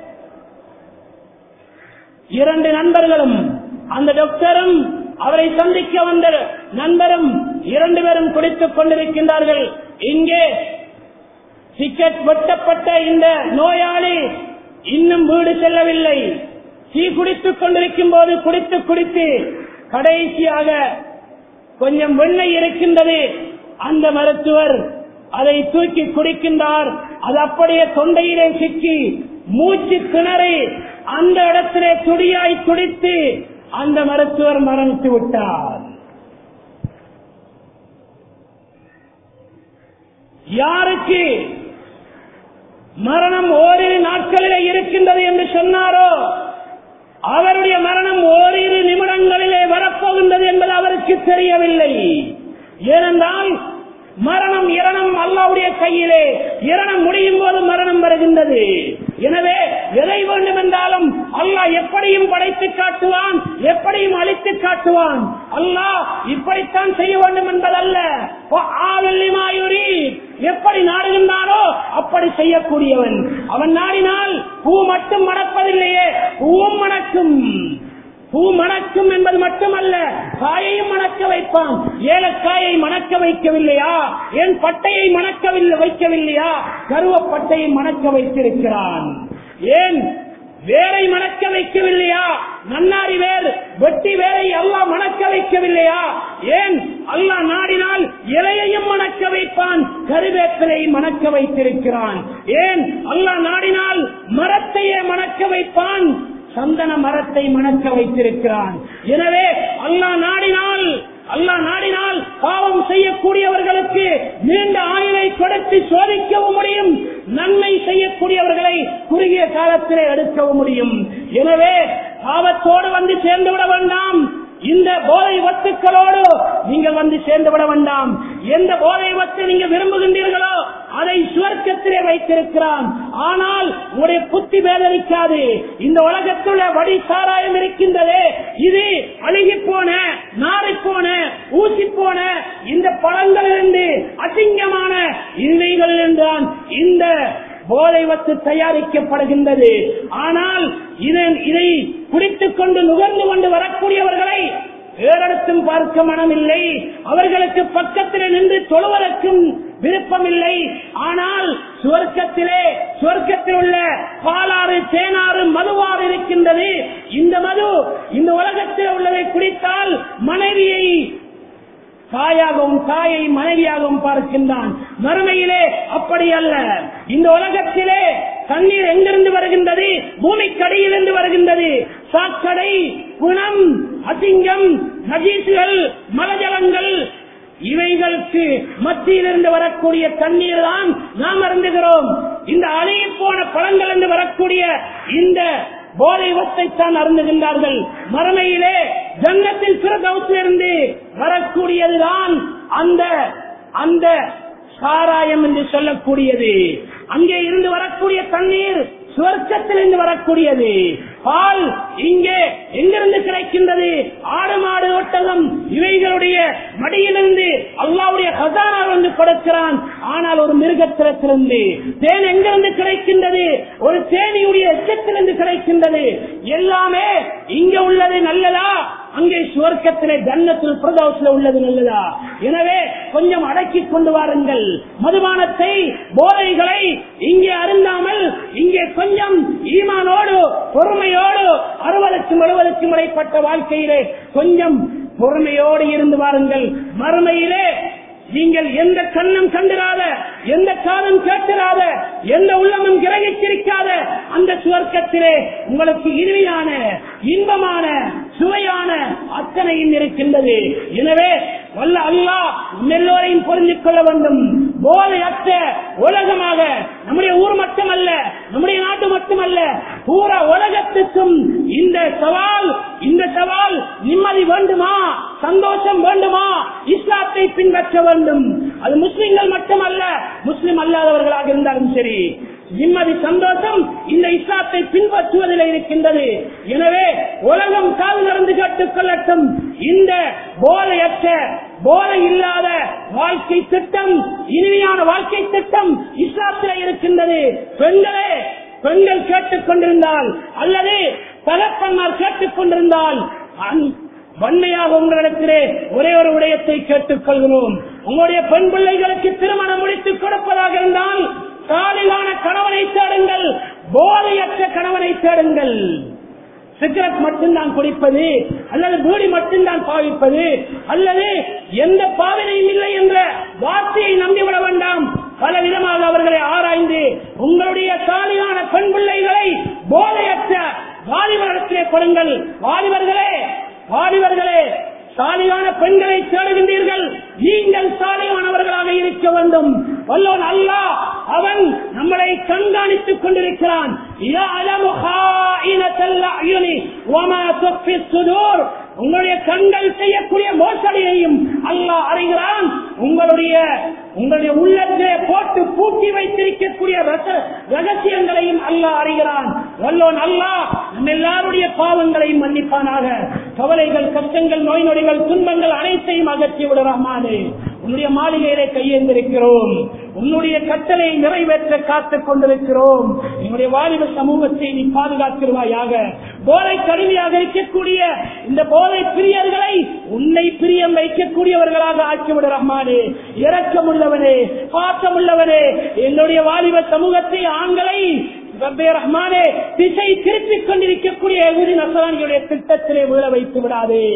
இரண்டு நண்பர்களும் அந்த டாக்டரும் அவரை சந்திக்க வந்த நண்பரும் இரண்டு பேரும் குடித்துக் கொண்டிருக்கின்றார்கள் இங்கே டிக்கெட் வெட்டப்பட்ட இந்த நோயாளி இன்னும் வீடு செல்லவில்லை டீ குடித்துக் கொண்டிருக்கும் போது குடித்து குடித்து கடைசியாக கொஞ்சம் வெண்ணெய் இருக்கின்றது அந்த மருத்துவர் அதை தூக்கி குடிக்கின்றார் அது அப்படியே தொண்டையிலே சிக்கி மூச்சு திணறி அந்த இடத்திலே துடியாய் துடித்து அந்த மருத்துவர் மரணித்து விட்டார் யாருக்கு மரணம் ஓரிரு நாட்களிலே இருக்கின்றது என்று சொன்னாரோ அவருடைய மரணம் ஓரிரு நிமிடங்களிலே வரப்போகின்றது என்பது அவருக்கு தெரியவில்லை ஏனென்றால் மரணம் இரணம் அல்லாவுடைய கையிலே இரணம் முடியும் போது மரணம் வருகின்றது எனவே எதை வேண்டும் என்றாலும் அல்லாஹ் எப்படியும் படைத்து காட்டுவான் எப்படியும் அழித்து காட்டுவான் அல்லாஹ் இப்படித்தான் செய்ய வேண்டும் என்பதல்ல ஆவல்லிமாயுரி எப்படி நாடுகின்றானோ அப்படி செய்யக்கூடியவன் அவன் நாடினால் பூ மட்டும் மணப்பதில்லையே பூவும் மணக்கும் பூ மணக்கும் என்பது மட்டுமல்ல காயையும் மணக்க வைப்பான் ஏலக்காயை மணக்க வைக்கவில்லையா என் பட்டையை மணக்கவில்லை வைக்கவில்லையா கருவப்பட்டையை மணக்க வைத்திருக்கிறான் ஏன் வேரை மணக்க வைக்கவில்லையா நன்னாரி வேர் வெட்டி வேரை அல்லா மணக்க வைக்கவில்லையா ஏன் அல்லா நாடினால் இலையையும் மணக்க வைப்பான் கருவேப்பிலை மணக்க வைத்திருக்கிறான் ஏன் அல்லா நாடினால் மரத்தையே மணக்க மணக்க வைப்பான் சந்தன மரத்தை மணக்க வைத்திருக்கிறான் எனவே அல்லாஹ் நாடினால் அல்லாஹ் நாடினால் பாவம் செய்யக்கூடியவர்களுக்கு நீண்ட ஆயுளை கொடுத்து சோதிக்கவும் முடியும் நன்மை செய்யக்கூடியவர்களை குறுகிய காலத்திலே எடுக்கவும் முடியும் எனவே பாவத்தோடு வந்து சேர்ந்து விட வேண்டாம் இந்த போதை வத்துக்களோடு நீங்கள் வந்து சேர்ந்து விட வேண்டாம் எந்த போதை வத்து நீங்க விரும்புகின்றீர்களோ அதை சுவர்க்கத்திலே வைத்திருக்கிறான் ஆனால் உங்களுடைய புத்தி வேதனிக்காது இந்த உலகத்துள்ள வடி சாராயம் இருக்கின்றதே இது அழுகி போன நாரி போன ஊசி போன இந்த பழங்களிலிருந்து அசிங்கமான இவைகளிலிருந்தான் இந்த போதை வத்து தயாரிக்கப்படுகின்றது ஆனால் இதன் இதை குடித்துக் கொண்டு நுகர்ந்து கொண்டு வரக்கூடியவர்களை வேறெடுத்தும் பார்க்க மனமில்லை அவர்களுக்கு பக்கத்தில் நின்று தொழுவதற்கும் விருப்பமில்லை ஆனால் சுவர்க்கத்திலே சுவர்க்கத்தில் உள்ள பாலாறு தேனாறு மதுவாறு இருக்கின்றது இந்த மது இந்த உலகத்தில் உள்ளதை குடித்தால் மனைவியை தாயாகவும் தாயை மனைவியாகவும் பார்க்கின்றான் மறுமையிலே அப்படி அல்ல இந்த உலகத்திலே தண்ணீர் எங்கிருந்து வருகின்றது பூமிக்கடியிலிருந்து வருகின்றது சாக்கடை குணம் அசிங்கம் நஜீசுகள் மலஜலங்கள் இவைகளுக்கு மத்தியிலிருந்து வரக்கூடிய தண்ணீர் தான் நாம் அருந்துகிறோம் இந்த அழுகி போன பழங்களிலிருந்து வரக்கூடிய இந்த போதை வத்தைத்தான் அருந்துகின்றார்கள் மறுமையிலே ஜன்னத்தில் பிரதவத்திலிருந்து வரக்கூடியதுதான் அந்த அந்த சாராயம் என்று சொல்லக்கூடியது அங்கே இருந்து வரக்கூடிய தண்ணீர் சுவர்க்கத்திலிருந்து வரக்கூடியது பால் இங்கே எங்கிருந்து கிடைக்கின்றது ஆடு மாடு ஒட்டகம் இவைகளுடைய மடியிலிருந்து அல்லாவுடைய ஹசானா வந்து கொடுக்கிறான் ஆனால் ஒரு மிருகத்திடத்திலிருந்து தேன் எங்கிருந்து கிடைக்கின்றது ஒரு தேனியுடைய எச்சத்திலிருந்து கிடைக்கின்றது எல்லாமே இங்க உள்ளது நல்லதா அங்கே சுவர்க்கத்திலே ஜன்னத்தில் பிரதோஷத்தில் உள்ளது நல்லதா எனவே கொஞ்சம் அடக்கி கொண்டு வாருங்கள் மதுபானத்தை போதைகளை இங்கே அருந்தாமல் இங்கே கொஞ்சம் ஈமானோடு பொறுமையோடு அறுபதுக்கும் எழுபதுக்கும் இடைப்பட்ட வாழ்க்கையிலே கொஞ்சம் பொறுமையோடு இருந்து வாருங்கள் மறுமையிலே நீங்கள் எந்த கண்ணும் கண்டிராத எந்த காலம் கேட்டிராத எந்த உள்ளமும் கிரகிச்சிருக்காத அந்த சுவர்க்கத்திலே உங்களுக்கு இனிமையான இன்பமான சுவையான அத்தனையும் இருக்கின்றது எனவே வல்ல அல்லாஹ் நம் எல்லோரையும் புரிந்து கொள்ள வேண்டும் போதையற்ற உலகமாக நம்முடைய ஊர் மட்டுமல்ல நம்முடைய நாட்டு மட்டுமல்ல பூரா உலகத்துக்கும் இந்த சவால் இந்த சவால் நிம்மதி வேண்டுமா சந்தோஷம் வேண்டுமா இஸ்லாத்தை பின்பற்ற வேண்டும் அது முஸ்லிம்கள் மட்டுமல்ல முஸ்லிம் அல்லாதவர்களாக இருந்தாலும் சரி நிம்மதி சந்தோஷம் இந்த இஸ்லாத்தை பின்பற்றுவதில் இருக்கின்றது எனவே உலகம் கால் நடந்து கேட்டுக் கொள்ளட்டும் இந்த போதையற்ற போதை இல்லாத வாழ்க்கை திட்டம் இனிமையான வாழ்க்கை திட்டம் இஸ்லாத்தில் இருக்கின்றது பெண்களே பெண்கள் கேட்டுக் கொண்டிருந்தால் அல்லது தகப்பன்மார் கேட்டுக் கொண்டிருந்தால் அந்- வன்மையாக உங்களிடத்திலே ஒரே ஒரு விடயத்தை கேட்டுக் கொள்கிறோம் உங்களுடைய பெண் பிள்ளைகளுக்கு திருமணம் முடித்துக் கொடுப்பதாக இருந்தால் சாலிலான கணவனை தேடுங்கள் போதையற்ற கணவனை தேடுங்கள் சிகரெட் மட்டும்தான் குடிப்பது அல்லது பீடி மட்டும்தான் பாவிப்பது அல்லது எந்த பாவனையும் இல்லை என்ற வார்த்தையை நம்பிவிட வேண்டாம் பல விதமாக அவர்களை ஆராய்ந்து உங்களுடைய சாலியான பெண் பிள்ளைகளை போதையற்ற வாலிபரிடத்திலே கொடுங்கள் வாலிபர்களே வாலிபர்களே சாலியான பெண்களை தேடுகின்றீர்கள் நீங்கள் சாலியானவர்களாக இருக்க வேண்டும் வல்லோன் அல்லாஹ் அவன் நம்மளை கண்காணித்துக் கொண்டிருக்கிறான் يَعْلَمُ خَائِنَةَ الْأَعْيُنِ وَمَا تُخْفِي الصُّدُورُ உங்களுடைய கண்கள் செய்யக்கூடிய மோசடியையும் அல்லாஹ் அறிகிறான் உங்களுடைய உங்களுடைய உள்ளத்திலே போட்டு பூட்டி வைத்திருக்கக்கூடிய ரச- ரகசியங்களையும் அல்லாஹ் அறிகிறான் வல்லோன் அல்லாஹ் நம்ம எல்லாருடைய பாவங்களையும் மன்னிப்பானாக கவலைகள் கஷ்டங்கள் நோய் நொடிகள் துன்பங்கள் அனைத்தையும் அகற்றி விட ரஹ்மானே உன்னுடைய மாளிகையிலே கையேந்திருக்கிறோம் உன்னுடைய கட்டளை நிறைவேற்ற காத்துக் கொண்டிருக்கிறோம் என்னுடைய வாலிப சமூகத்தை நீ பாதுகாத்திருவாயாக போதை கருவியாக இருக்கக்கூடிய இந்த போதை பிரியர்களை உன்னை பிரியம் வைக்கக்கூடியவர்களாக ஆக்கிவிட ரஹ்மானே இறக்கமுள்ளவனே பாசமுள்ளவனே என்னுடைய வாலிப சமூகத்தை ஆண்களை ரப்பே ரஹ்மானே திசை திருப்பிக் கொண்டிருக்கக்கூடிய எகுதி நசராணிகளுடைய திட்டத்திலே விழ வைத்து விடாதே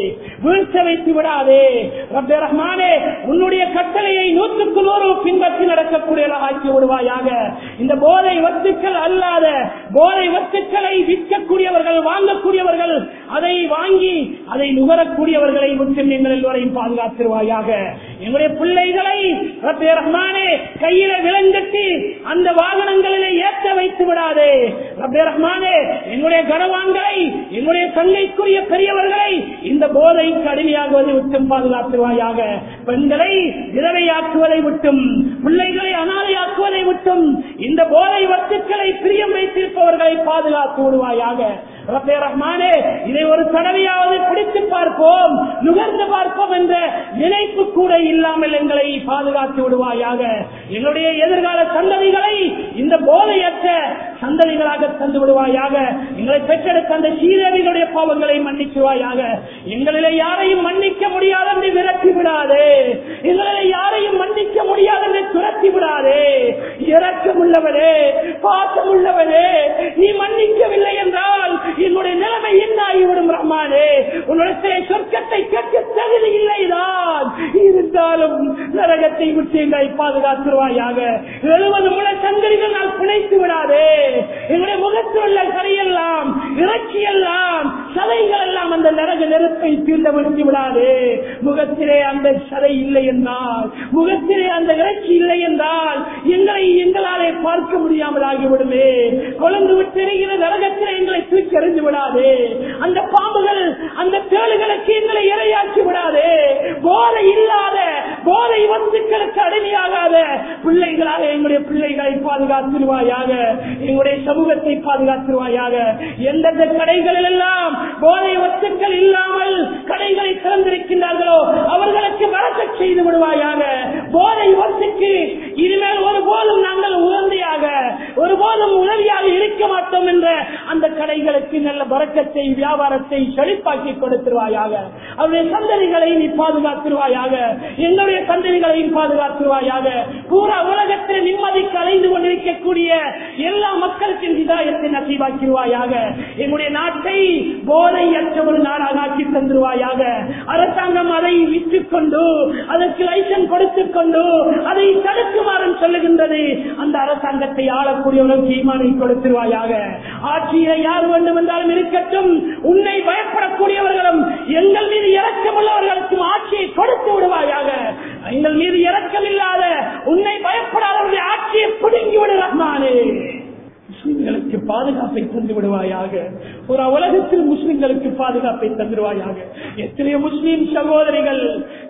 வீழ்த்த வைத்து விடாதே ரப்பே ரஹ்மானே உன்னுடைய கட்டளையை நூற்றுக்கு நூறு பின்பற்றி நடக்கக்கூடியவர்களாக ஆக்கி விடுவாயாக இந்த போதை வத்துக்கள் அல்லாத போதை வத்துக்களை விற்கக்கூடியவர்கள் வாங்கக்கூடியவர்கள் அதை வாங்கி அதை நுகரக்கூடியவர்களை முற்றும் எங்கள் எல்லோரையும் பாதுகாத்திருவாயாக எங்களுடைய பிள்ளைகளை ரப்பே ரஹ்மானே கையில விலங்கட்டி அந்த வாகனங்களிலே ஏற்ற வைத்து விடாதே ரப்பே ரஹ்மானே எங்களுடைய கனவான்களை எங்களுடைய தங்கைக்குரிய பெரியவர்களை இந்த போதைக்கு அடிமையாகுவதை விட்டும் பாதுகாத்துவாயாக பெண்களை விதவையாக்குவதை விட்டும் பிள்ளைகளை அனாதையாக்குவதை விட்டும் இந்த போதை வத்துக்களை பிரியம் வைத்திருப்பவர்களை பாதுகாத்து விடுவாயாக ரப்பே ரஹ்மானே இதை ஒரு தடவையாவது பிடித்து பார்ப்போம் நுகர்ந்து பார்ப்போம் என்ற நினைப்பு கூட இல்லாமல் எங்களை பாதுகாத்து விடுவாயாக எங்களுடைய எதிர்கால சந்ததிகளை இந்த போதையற்ற சந்ததிகளாக தந்து விடுவாயாக எங்களை பெற்றெடுத்த அந்த சீரவிகளுடைய பாவங்களை மன்னிக்குவாயாக எங்களிலே யாரையும் மன்னிக்க முடியாது என்று விரட்டி விடாதே எங்களிலே யாரையும் மன்னிக்க முடியாது என்று துரத்தி விடாதே இறக்கம் உள்ளவனே பாசம் உள்ளவனே நீ மன்னிக்கவில்லை என்றால் என்னுடைய நிலைமை என்ன ஆகிவிடும் ரஹ்மானே உன்னுடைய சொர்க்கத்தை கேட்க தகுதி இல்லைதான் இருந்தாலும் நரகத்தை விட்டு எங்களை பாதுகாத்துருவாயாக எழுபது முளை சங்கடிகள் நான் பிணைத்து விடாதே எங்களுடைய முகத்தில் உள்ள கரையெல்லாம் இறைச்சி எல்லாம் சதைகள் எல்லாம் அந்த நரக நெருப்பை தீண்ட விடுத்து விடாதே முகத்திலே அந்த சதை இல்லை என்றால் முகத்திலே அந்த இறைச்சி இல்லை என்றால் எங்களை எங்களாலே பார்க்க முடியாமல் ஆகிவிடுமே கொழுந்து விட்டு எரிகிற நரகத்திலே எங்களை தூக்கி எறிந்து விடாதே அந்த பாம்புகள் அந்த தேளுகளுக்கு எங்களை இரையாக்கி விடாதே போதை இல்லாத போதை வத்துக்களுக்கு அடிமையாகாத பிள்ளைகளாக எங்களுடைய பிள்ளைகளை பாதுகாத்துருவாயாக எங்களுடைய சமூகத்தை பாதுகாத்துருவாயாக எந்தெந்த கடைகளில் எல்லாம் போதை வத்துக்கள் இல்லாமல் கடைகளை திறந்திருக்கின்றார்களோ அவர்களுக்கு வழக்க செய்து விடுவாயாக போதை வத்துக்கு இனிமேல் ஒருபோதும் நாங்கள் உதவியாக ஒருபோதும் உதவியாக இருக்க மாட்டோம் என்ற அந்த கடைகளுக்கு நல்ல வரக்கத்தை வியாபாரத்தை செழிப்பாக்கி கொடுத்துருவாயாக அவருடைய சந்ததிகளை நீ பாதுகாத்துருவாயாக எங்களுடைய சந்ததிகளையும் பாதுகாத்துருவாயாக பூரா உலகத்தில் நிம்மதிக்கு அலைந்து கொண்டிருக்கக்கூடிய எல்லா மக்களுக்கும் இதாயத்தை நசீவாக்கிடுவாயாக எங்களுடைய நாட்டை போதையற்ற ஒரு நாடாக ஆக்கி தந்துருவாயாக அரசாங்கம் அதை விற்றுக் கொண்டு அதற்கு லைசன்ஸ் கொடுத்துக் கொண்டு அதை தடுக்குமாறு சொல்லுகின்றது அந்த அரசாங்கத்தை ஆளக்கூடியவர்களுக்கு ஈமானை கொடுத்துருவாயாக ஆட்சியில யார் வேண்டும் என்றாலும் இருக்கட்டும் உன்னை பயப்படக்கூடியவர்களும் எங்கள் மீது இறக்கமுள்ளவர்களுக்கும் ஆட்சியை கொடுத்து விடுவாயாக எங்கள் மீது இறக்கம் இல்லாத உன்னை பயப்படாதவர்களுடைய ஆட்சியை பிடுங்கி விடு ரஹ்மானே முஸ்லிம்களுக்கு பாதுகாப்பை தந்து விடுவாயாக ஒரு உலகத்தில் முஸ்லிம்களுக்கு பாதுகாப்பை தந்துடுவாயாக எத்தனையோ முஸ்லிம் சகோதரிகள்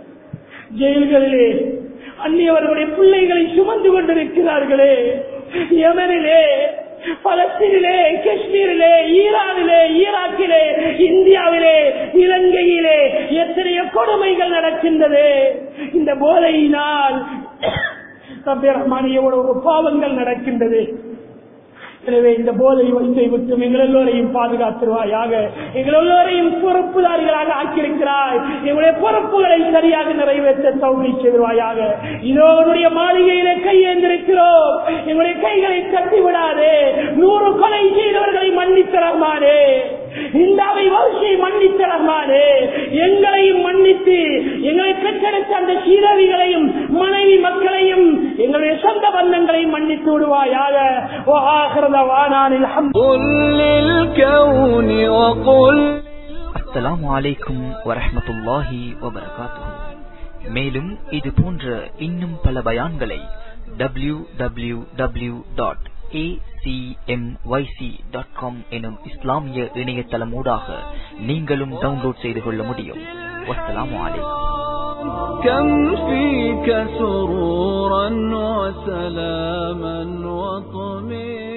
ஜெயில்களிலே அந்நியவர்களுடைய பிள்ளைகளை சுமந்து கொண்டிருக்கிறார்களே யமனிலே பலஸ்தீனிலே காஷ்மீரிலே ஈரானிலே ஈராக்கிலே இந்தியாவிலே இலங்கையிலே எத்தனையோ கொடுமைகள் நடக்கின்றது இந்த போதையினால் ரஹ்மான் எவ்வளவு பாவங்கள் நடக்கின்றது எனவே இந்த போதை வைத்தை விட்டு எங்கள் எல்லோரையும் பாதுகாத்துருவாயாக எங்கள் எல்லோரையும் பொறுப்புதாரிகளாக ஆக்கியிருக்கிறாய் எங்களுடைய பொறுப்புகளை சரியாக நிறைவேற்ற தௌரி செய்வாயாக இதோ உன்னுடைய மாளிகையிலே கையேந்திருக்கிறோம் எங்களுடைய கைகளை கட்டி விடாதே நூறு கொலை செய்தவர்களை மன்னித்தரமானே இந்தாவை வரிசையை மன்னித்தரமானே எங்களையும் மன்னித்து எங்களை பெற்றெடுத்த அந்த சீரவிகளையும் மனைவி மக்களையும் எங்களுடைய சொந்த பந்தங்களையும் மன்னித்து விடுவாயாக ஓ ஆகிறது قل للكون وقل அஸ்ஸலாமு அலைக்கும் வரஹ்மத்துல்லாஹி வபரகாத்துஹு மேலும் இது போன்ற இன்னும் பல பயான்களை W W W dot dot com எனும் இஸ்லாமிய இணையதளம் ஊடாக நீங்களும் டவுன்லோட் செய்து கொள்ள முடியும் வஸ்ஸலாமு அலைக்கும் كم فيك سرورا وسلاما وطمئنا